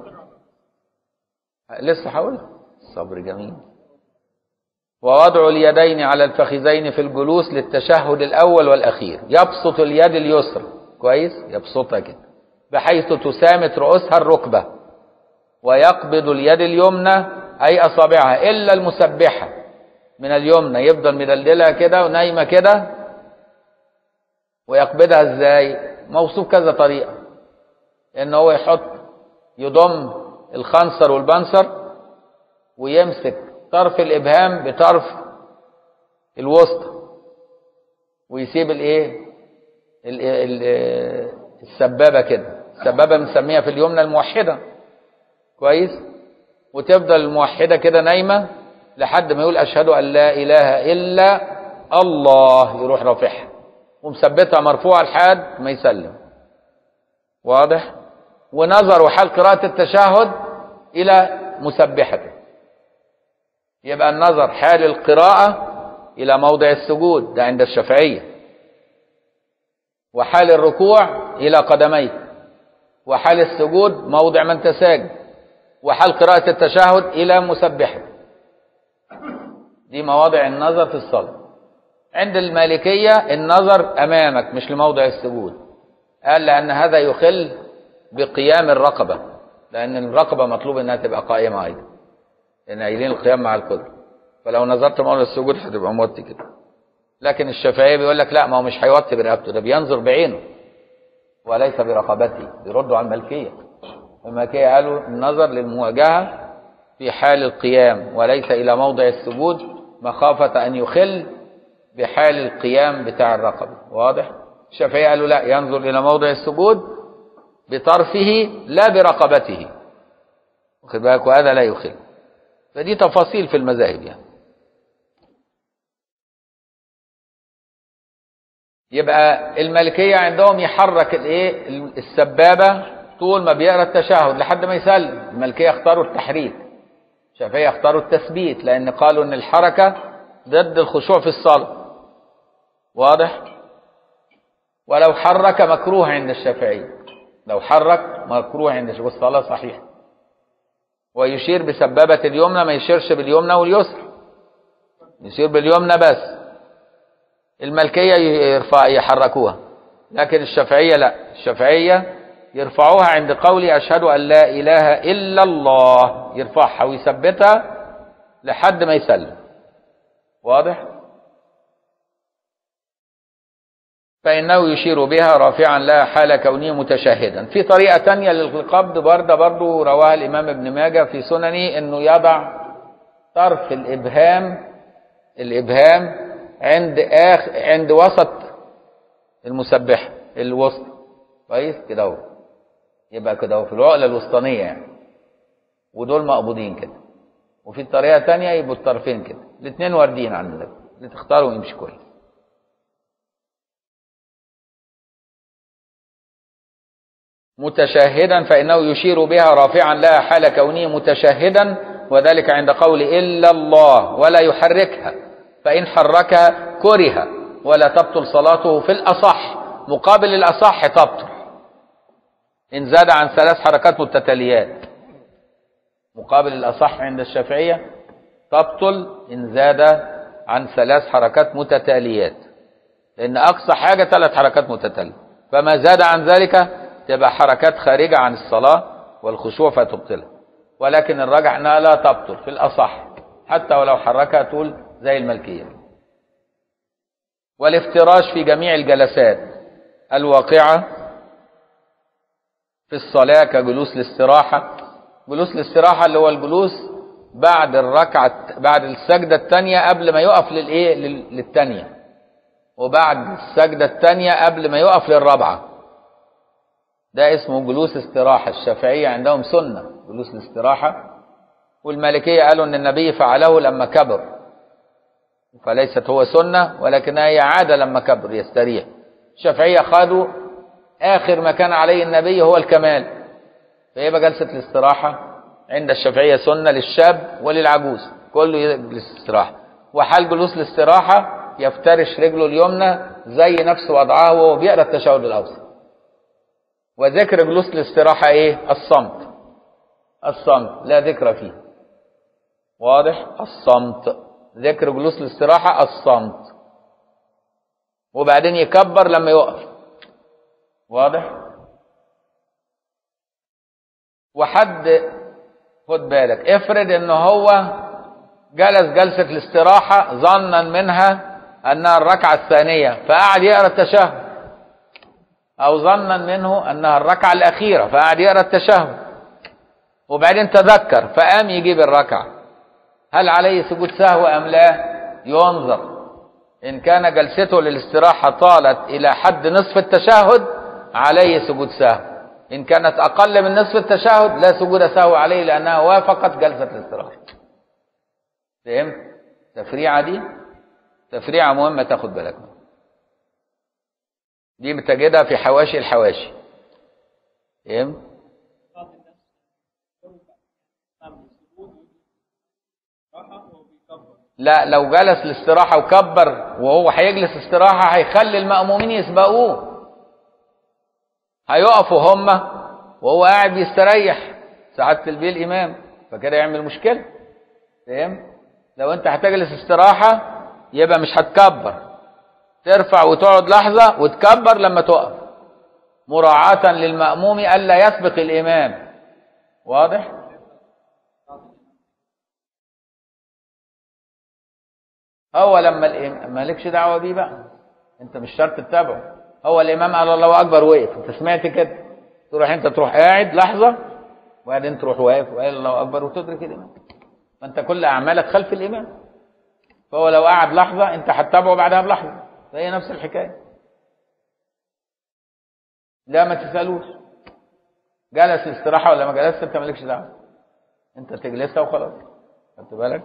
A: لسه هقول الصبر جميل ووضع اليدين على الفخذين في الجلوس للتشهد الأول والأخير يبسط اليد اليسرى كويس يبسطها كده بحيث تسامت رؤوسها الركبة ويقبض اليد اليمنى أي أصابعها إلا المسبحة من اليمنى يفضل مدلدلها كده ونايمة كده ويقبضها ازاي موصوف كذا طريقة ان هو يحط يضم الخنصر والبنصر ويمسك طرف الابهام بطرف الوسطى ويسيب الايه ال- ال- السبابه كده السبابه بنسميها في اليمنى الموحده كويس وتفضل الموحده كده نايمه لحد ما يقول اشهد ان لا اله الا الله يروح رافعها ومثبتها مرفوعه لحد ما يسلم واضح ونظر حال قراءه التشهد الى مسبحته يبقى النظر حال القراءه الى موضع السجود ده عند الشافعيه وحال الركوع الى قدميه وحال السجود موضع من تساجد وحال قراءة التشهد إلى مسبحه دي مواضع النظر في الصلاة عند المالكية النظر أمامك مش لموضع السجود قال لأن هذا يخل بقيام الرقبة لأن الرقبة مطلوب أنها تبقى قائمة أيضا لأن قايلين القيام مع القدر فلو نظرت موضع السجود هتبقى موطي كده لكن الشافعية بيقول لك لا ما هو مش هيوطي برقبته ده بينظر بعينه وليس برقبته بيردوا على الملكية الملكية قالوا النظر للمواجهة في حال القيام وليس إلى موضع السجود مخافة أن يخل بحال القيام بتاع الرقبة واضح؟ الشافعية قالوا لا ينظر إلى موضع السجود بطرفه لا برقبته واخد بالك وهذا لا يخل فدي تفاصيل في المذاهب يعني يبقى الملكية عندهم يحرك الايه السبابة طول ما بيقرا التشهد لحد ما يسلم الملكية اختاروا التحريك الشافعية اختاروا التثبيت لأن قالوا إن الحركة ضد الخشوع في الصلاة واضح ولو حرك مكروه عند الشافعية لو حرك مكروه عند الشافعية والصلاة صحيحة ويشير بسبابة اليمنى ما يشيرش باليمنى واليسرى يشير باليمنى بس الملكية يرفع يحركوها لكن الشافعية لا الشافعية يرفعوها عند قولي أشهد أن لا إله إلا الله يرفعها ويثبتها لحد ما يسلم واضح فإنه يشير بها رافعا لها حال كونه متشهدا في طريقة تانية للقبض برضه برضه رواها الإمام ابن ماجه في سننه أنه يضع طرف الإبهام الإبهام عند آخ عند وسط المسبحة الوسط كويس كده اهو يبقى كده اهو في العقلة الوسطانية يعني ودول مقبوضين كده وفي طريقة تانية يبقوا الطرفين كده الاثنين واردين عن النبي اللي تختاروا يمشي كويس متشهدا فإنه يشير بها رافعا لها حال كونه متشهدا وذلك عند قول إلا الله ولا يحركها فإن حركها كره ولا تبطل صلاته في الأصح مقابل الأصح تبطل إن زاد عن ثلاث حركات متتاليات مقابل الأصح عند الشافعية تبطل إن زاد عن ثلاث حركات متتاليات لأن أقصى حاجة ثلاث حركات متتالية فما زاد عن ذلك تبقى حركات خارجة عن الصلاة والخشوع فتبطلها ولكن الرجع أنها لا تبطل في الأصح حتى ولو حركها طول زي الملكية والافتراش في جميع الجلسات الواقعة في الصلاة كجلوس الاستراحة جلوس الاستراحة اللي هو الجلوس بعد الركعة بعد السجدة الثانية قبل ما يقف للإيه لل- للثانية وبعد السجدة الثانية قبل ما يقف للرابعة ده اسمه جلوس استراحة الشافعية عندهم سنة جلوس الاستراحة والمالكية قالوا ان النبي فعله لما كبر فليست هو سنة ولكنها هي عادة لما كبر يستريح الشافعية خدوا آخر ما كان عليه النبي هو الكمال فيبقى جلسة الاستراحة عند الشافعية سنة للشاب وللعجوز كله يجلس استراحة وحال جلوس الاستراحة يفترش رجله اليمنى زي نفس وضعها وهو بيقرا التشهد الأوسط وذكر جلوس الاستراحة ايه الصمت الصمت لا ذكر فيه واضح الصمت ذكر جلوس الاستراحة الصمت وبعدين يكبر لما يقف واضح وحد خد بالك افرض ان هو جلس جلسة الاستراحة ظنا منها انها الركعة الثانية فقعد يقرا التشهد او ظنا منه انها الركعة الاخيرة فقعد يقرا التشهد وبعدين تذكر فقام يجيب الركعة هل عليه سجود سهو ام لا ينظر ان كان جلسته للاستراحة طالت الى حد نصف التشهد عليه سجود سهو ان كانت اقل من نصف التشهد لا سجود سهو عليه لانها وافقت جلسة الاستراحة فهمت تفريعة دي تفريعة مهمة تاخد بالك منها. دي بتجدها في حواشي الحواشي فهمت
B: بعض الناس تعمل سجود راحة وبيكبر
A: لا لو جلس الاستراحة وكبر وهو هيجلس استراحة هيخلي المأمومين يسبقوه هيقفوا هما وهو قاعد بيستريح ساعات تلبيه الإمام فكده يعمل مشكلة فاهم لو انت هتجلس استراحة يبقى مش هتكبر ترفع وتقعد لحظة وتكبر لما تقف مراعاة للمأموم ألا يسبق الإمام واضح؟ هو لما الإمام مالكش دعوة بيه بقى انت مش شرط تتابعه هو الإمام قال الله أكبر وقف انت سمعت كده تروح انت تروح قاعد لحظة وبعدين تروح واقف وقال الله أكبر وتدرك الإمام فانت كل أعمالك خلف الإمام فهو لو قعد لحظة انت هتتابعه بعدها بلحظة فهي نفس الحكاية لا ما تسألوش جلس الاستراحة ولا ما جلسش انت مالكش دعوة انت تجلسها وخلاص خدت بالك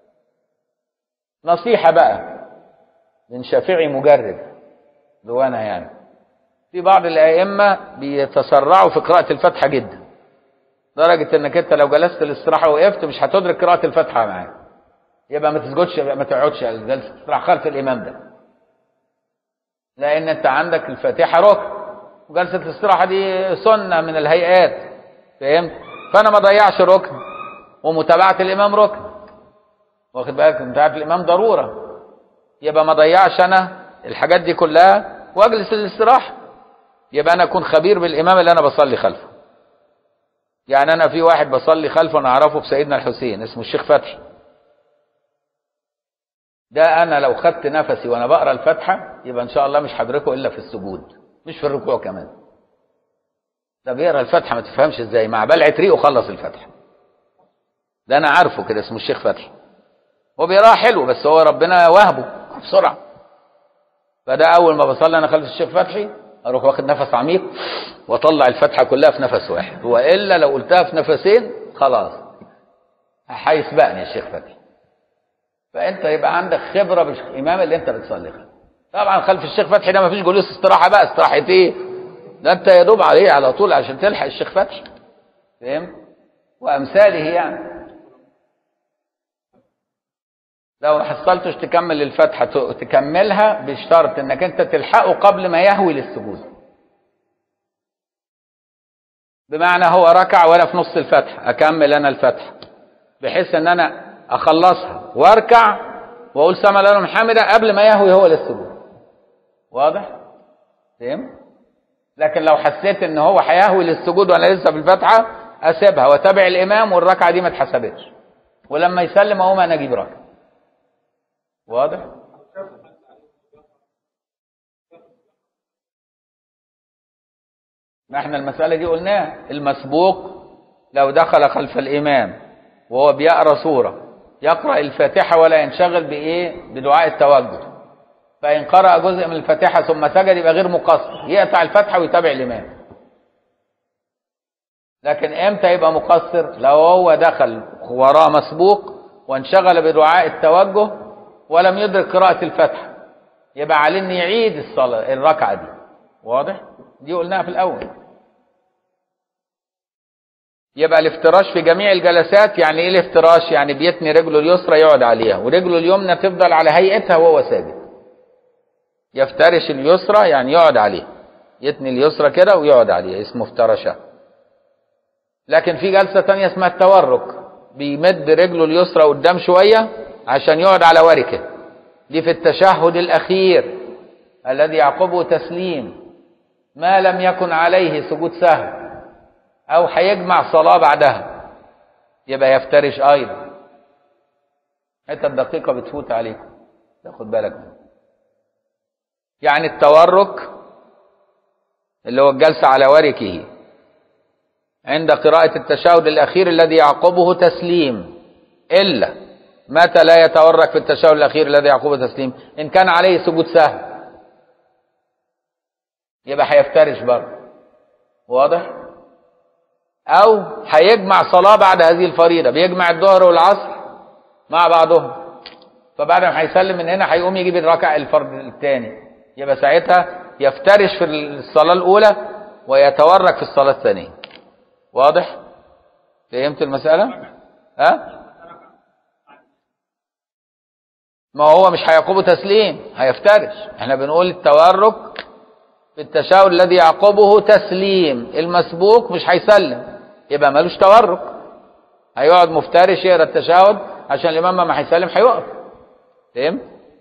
A: نصيحة بقى من شافعي مجرد لو انا يعني في بعض الائمة بيتسرعوا في قراءة الفاتحة جدا لدرجة انك انت لو جلست الاستراحة وقفت مش هتدرك قراءة الفاتحة معاك يبقى ما تسجدش يبقى ما تقعدش على جلسة الاستراحة خلف الامام ده لان انت عندك الفاتحة ركن وجلسة الاستراحة دي سنة من الهيئات فهمت فانا ما ضيعش ركن ومتابعة الامام ركن واخد بالك متابعة الامام ضرورة يبقى ما ضيعش انا الحاجات دي كلها واجلس الاستراحة يبقى انا اكون خبير بالامام اللي انا بصلي خلفه يعني انا في واحد بصلي خلفه انا اعرفه بسيدنا الحسين اسمه الشيخ فتحي ده انا لو خدت نفسي وانا بقرا الفاتحه يبقى ان شاء الله مش هدركه الا في السجود مش في الركوع كمان ده بيقرا الفاتحه ما تفهمش ازاي مع بلعه ريقه خلص الفاتحه ده انا عارفه كده اسمه الشيخ فتحي هو بيقراها حلو بس هو ربنا وهبه بسرعه فده اول ما بصلي انا خلف الشيخ فتحي اروح واخد نفس عميق واطلع الفاتحه كلها في نفس واحد والا لو قلتها في نفسين خلاص هيسبقني الشيخ فتحي فانت يبقى عندك خبره بالامام اللي انت بتصلي خلفه طبعا خلف الشيخ فتحي ده ما فيش جلوس استراحه بقى استراحه ايه ده انت يا دوب عليه على طول عشان تلحق الشيخ فتحي فهمت وامثاله يعني لو ما حصلتش تكمل الفتحه ت- تكملها بشرط انك انت تلحقه قبل ما يهوي للسجود بمعنى هو ركع وانا في نص الفتحه اكمل انا الفتحه بحيث ان انا اخلصها واركع واقول سمع الله لمن حمده قبل ما يهوي هو للسجود واضح فهمت لكن لو حسيت ان هو هيهوي للسجود وانا لسه في الفتحه اسيبها واتابع الامام والركعه دي ما اتحسبتش ولما يسلم اقوم انا اجيب ركعه واضح ما احنا المسألة دي قلناها المسبوق لو دخل خلف الإمام وهو بيقرأ سورة يقرأ الفاتحة ولا ينشغل بإيه بدعاء التوجه فإن قرأ جزء من الفاتحة ثم سجد يبقى غير مقصر يقطع الفاتحة ويتابع الإمام لكن امتى يبقى مقصر لو هو دخل وراه مسبوق وانشغل بدعاء التوجه ولم يدرك قراءة الفاتحة يبقى عليه ان يعيد الصلاة الركعة دي واضح دي قلناها في الأول يبقى الافتراش في جميع الجلسات يعني ايه الافتراش يعني بيتني رجله اليسرى يقعد عليها ورجله اليمنى تفضل على هيئتها وهو ساجد يفترش اليسرى يعني يقعد عليها يتني اليسرى كده ويقعد عليها اسمه افترشه لكن في جلسة تانية اسمها التورك بيمد رجله اليسرى قدام شوية عشان يقعد على وركه دي في التشهد الأخير الذي يعقبه تسليم ما لم يكن عليه سجود سهو أو هيجمع صلاة بعدها يبقى يفترش أيضا حتة الدقيقة بتفوت عليكم تاخد بالك منها يعني التورك اللي هو الجلسة على وركه عند قراءة التشهد الأخير الذي يعقبه تسليم إلا متى لا يتورك في التشهد الأخير الذي يعقبه تسليم إن كان عليه سجود سهو يبقى هيفترش برضه واضح أو هيجمع صلاة بعد هذه الفريضة بيجمع الظهر والعصر مع بعضهم فبعد ما هيسلم من هنا هيقوم يجيب الركع الفرض الثاني يبقى ساعتها يفترش في الصلاة الأولى ويتورك في الصلاة الثانية واضح فهمت المسألة ها ما هو مش هيعقبه تسليم هيفترش احنا بنقول التورك في التشاؤم الذي يعقبه تسليم المسبوق مش هيسلم يبقى ملوش تورك هيقعد مفترش يقرا التشهد عشان الامام ما هيسلم هيقف فهمت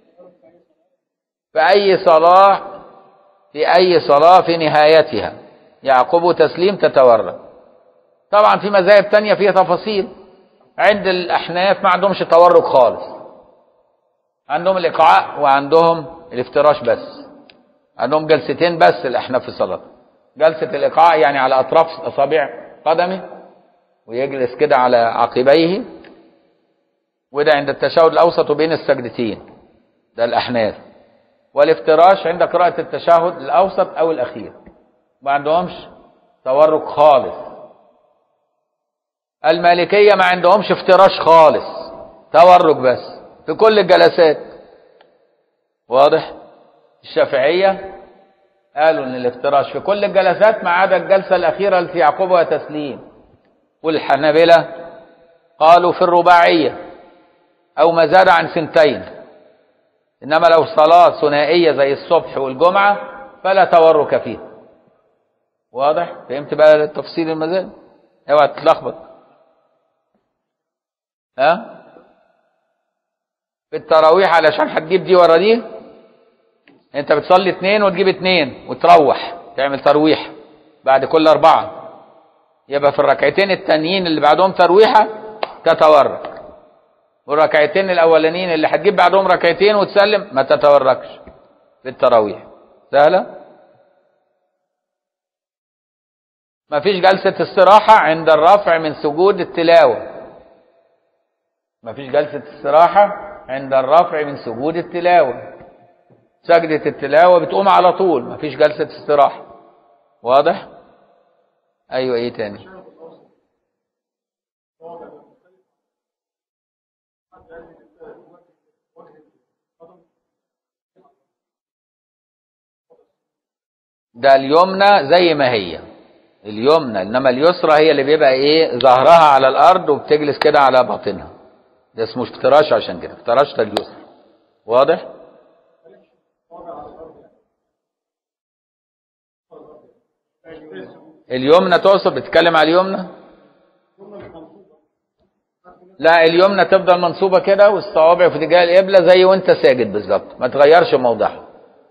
A: في اي صلاه في اي صلاه في نهايتها يعقبه تسليم تتورك طبعا في مذاهب تانية فيها تفاصيل عند الأحناف ما عندهمش تورك خالص عندهم الإيقاع وعندهم الافتراش بس عندهم جلستين بس الأحناف في الصلاة جلسة الإيقاع يعني على أطراف أصابع قدمه ويجلس كده على عقبيه وده عند التشهد الأوسط بين السجدتين ده الأحناف والافتراش عند قراءة التشهد الأوسط أو الأخير ما عندهمش تورك خالص المالكية ما عندهمش افتراش خالص تورك بس في كل الجلسات واضح الشافعية قالوا ان الافتراش في كل الجلسات ما عدا الجلسة الأخيرة التي يعقبها تسليم والحنابلة قالوا في الرباعية أو ما زاد عن سنتين إنما لو صلاة ثنائية زي الصبح والجمعة فلا تورك فيه واضح فهمت بقى تفصيل المذاهب اوعى تتلخبط ها في التراويح علشان هتجيب دي ورا دي انت بتصلي اتنين وتجيب اتنين وتروح تعمل ترويح بعد كل اربعة يبقى في الركعتين التانيين اللي بعدهم ترويحة تتورك والركعتين الاولانيين اللي هتجيب بعدهم ركعتين وتسلم ما تتوركش في التراويح سهلة ما فيش جلسة استراحة عند الرفع من سجود التلاوة ما فيش جلسة استراحة عند الرفع من سجود التلاوة سجدة التلاوة بتقوم على طول ما فيش جلسة استراحة واضح ايوه ايه تاني ده اليمنى زي ما هي اليمنى انما اليسرى هي اللي بيبقى ايه ظهرها على الارض وبتجلس كده على باطنها ده اسمه افتراش عشان كده افتراش ده اليسرى واضح اليمنى تقصد بتتكلم على اليمنى لا اليمنى تفضل منصوبه كده والصوابع في اتجاه القبله زي وانت ساجد بالظبط ما تغيرش موضعها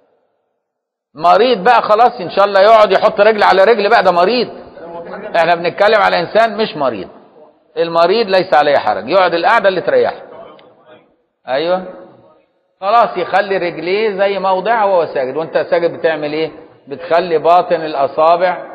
A: مريض بقى خلاص ان شاء الله يقعد يحط رجل على رجل بقى ده مريض احنا بنتكلم على انسان مش مريض المريض ليس عليه حرج يقعد القعده اللي تريحه ايوه خلاص يخلي رجليه زي موضعها وهو ساجد وانت ساجد بتعمل ايه بتخلي باطن الاصابع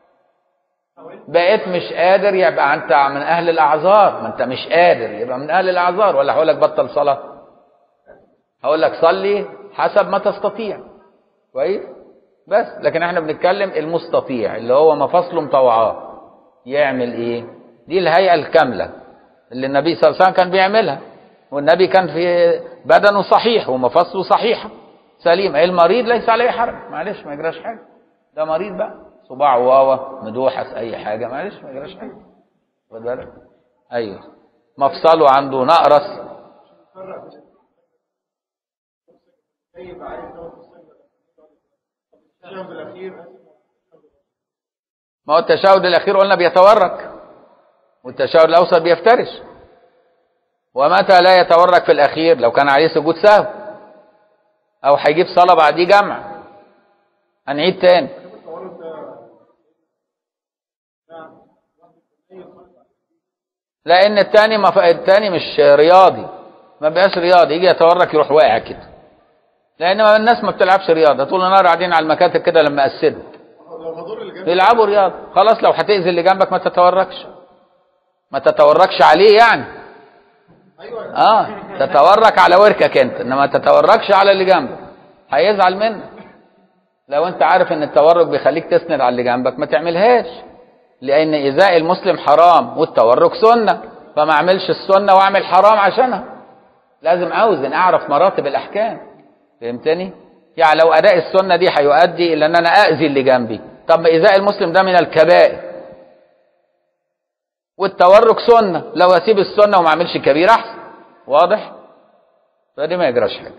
A: بقيت مش قادر يبقى انت من اهل الاعذار ما انت مش قادر يبقى من اهل الاعذار ولا هقول لك بطل صلاه هقول لك صلي حسب ما تستطيع كويس بس لكن احنا بنتكلم المستطيع اللي هو مفاصله مطوعاه يعمل ايه دي الهيئه الكامله اللي النبي صلى الله عليه وسلم كان بيعملها والنبي كان في بدنه صحيح ومفاصله صحيحه سليم المريض ليس عليه حرج معلش ما يجراش حاجه ده مريض بقى صباع واوا مدوحس اي حاجه معلش ما يجراش حاجه خد بالك ايوه مفصله عنده نقرس ما هو التشهد الاخير قلنا بيتورك والتشهد الاوسط بيفترش ومتى لا يتورك في الاخير لو كان عليه سجود سهو او هيجيب صلاه بعديه جمع هنعيد تاني لان التاني ما ف... التاني مش رياضي ما بقاش رياضي يجي يتورك يروح واقع كده لان الناس ما بتلعبش رياضه طول النهار قاعدين على المكاتب كده لما اسدوا يلعبوا رياضه خلاص لو هتاذي اللي جنبك ما تتوركش ما تتوركش عليه يعني اه تتورك على وركك انت انما ما تتوركش على اللي جنبك هيزعل منك لو انت عارف ان التورك بيخليك تسند على اللي جنبك ما تعملهاش لان ايذاء المسلم حرام والتورك سنه فما اعملش السنه واعمل حرام عشانها لازم اوزن اعرف مراتب الاحكام فهمتني يعني لو اداء السنه دي هيؤدي الى ان انا اذي اللي جنبي طب ما ايذاء المسلم ده من الكبائر والتورك سنه لو اسيب السنه وما اعملش كبير احسن واضح فدي ما يجراش حاجه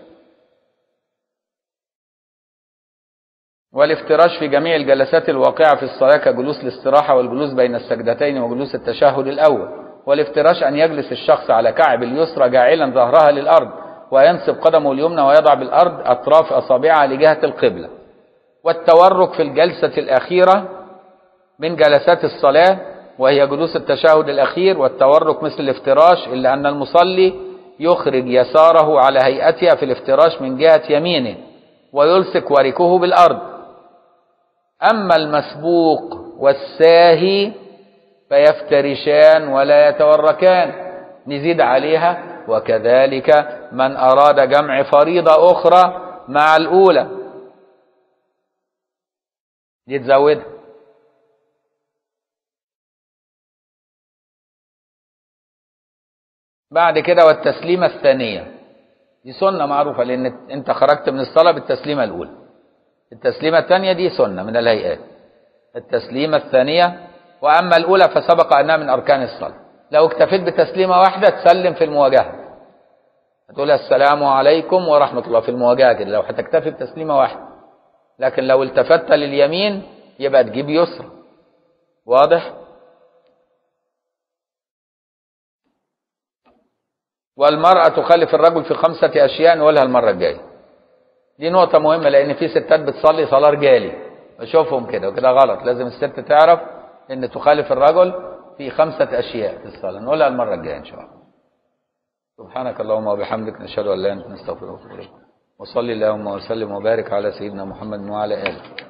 A: والافتراش في جميع الجلسات الواقعة في الصلاة كجلوس الاستراحة والجلوس بين السجدتين وجلوس التشهد الأول والافتراش أن يجلس الشخص على كعب اليسرى جاعلا ظهرها للأرض وينصب قدمه اليمنى ويضع بالأرض أطراف أصابعها لجهة القبلة والتورك في الجلسة الأخيرة من جلسات الصلاة وهي جلوس التشهد الأخير والتورك مثل الافتراش إلا أن المصلي يخرج يساره على هيئتها في الافتراش من جهة يمينه ويلصق وركه بالأرض أما المسبوق والساهي فيفترشان ولا يتوركان نزيد عليها وكذلك من أراد جمع فريضة أخرى مع الأولى دي تزودها بعد كده والتسليمة الثانية دي سنة معروفة لأن أنت خرجت من الصلاة بالتسليمة الأولى التسليمة الثانية دي سنة من الهيئات التسليمة الثانية وأما الأولى فسبق أنها من أركان الصلاة لو اكتفيت بتسليمة واحدة تسلم في المواجهة هتقول السلام عليكم ورحمة الله في المواجهة كده لو هتكتفي بتسليمة واحدة لكن لو التفت لليمين يبقى تجيب يسرى واضح والمرأة تخلف الرجل في خمسة أشياء نقولها المرة الجاية دي نقطة مهمة لأن في ستات بتصلي صلاة رجالي بشوفهم كده وكده غلط لازم الست تعرف إن تخالف الرجل في خمسة أشياء في الصلاة نقولها المرة الجاية إن شاء الله سبحانك اللهم وبحمدك نشهد أن لا إله إلا أنت نستغفرك ونتوب إليك وصلي اللهم وسلم وبارك على سيدنا محمد وعلى آله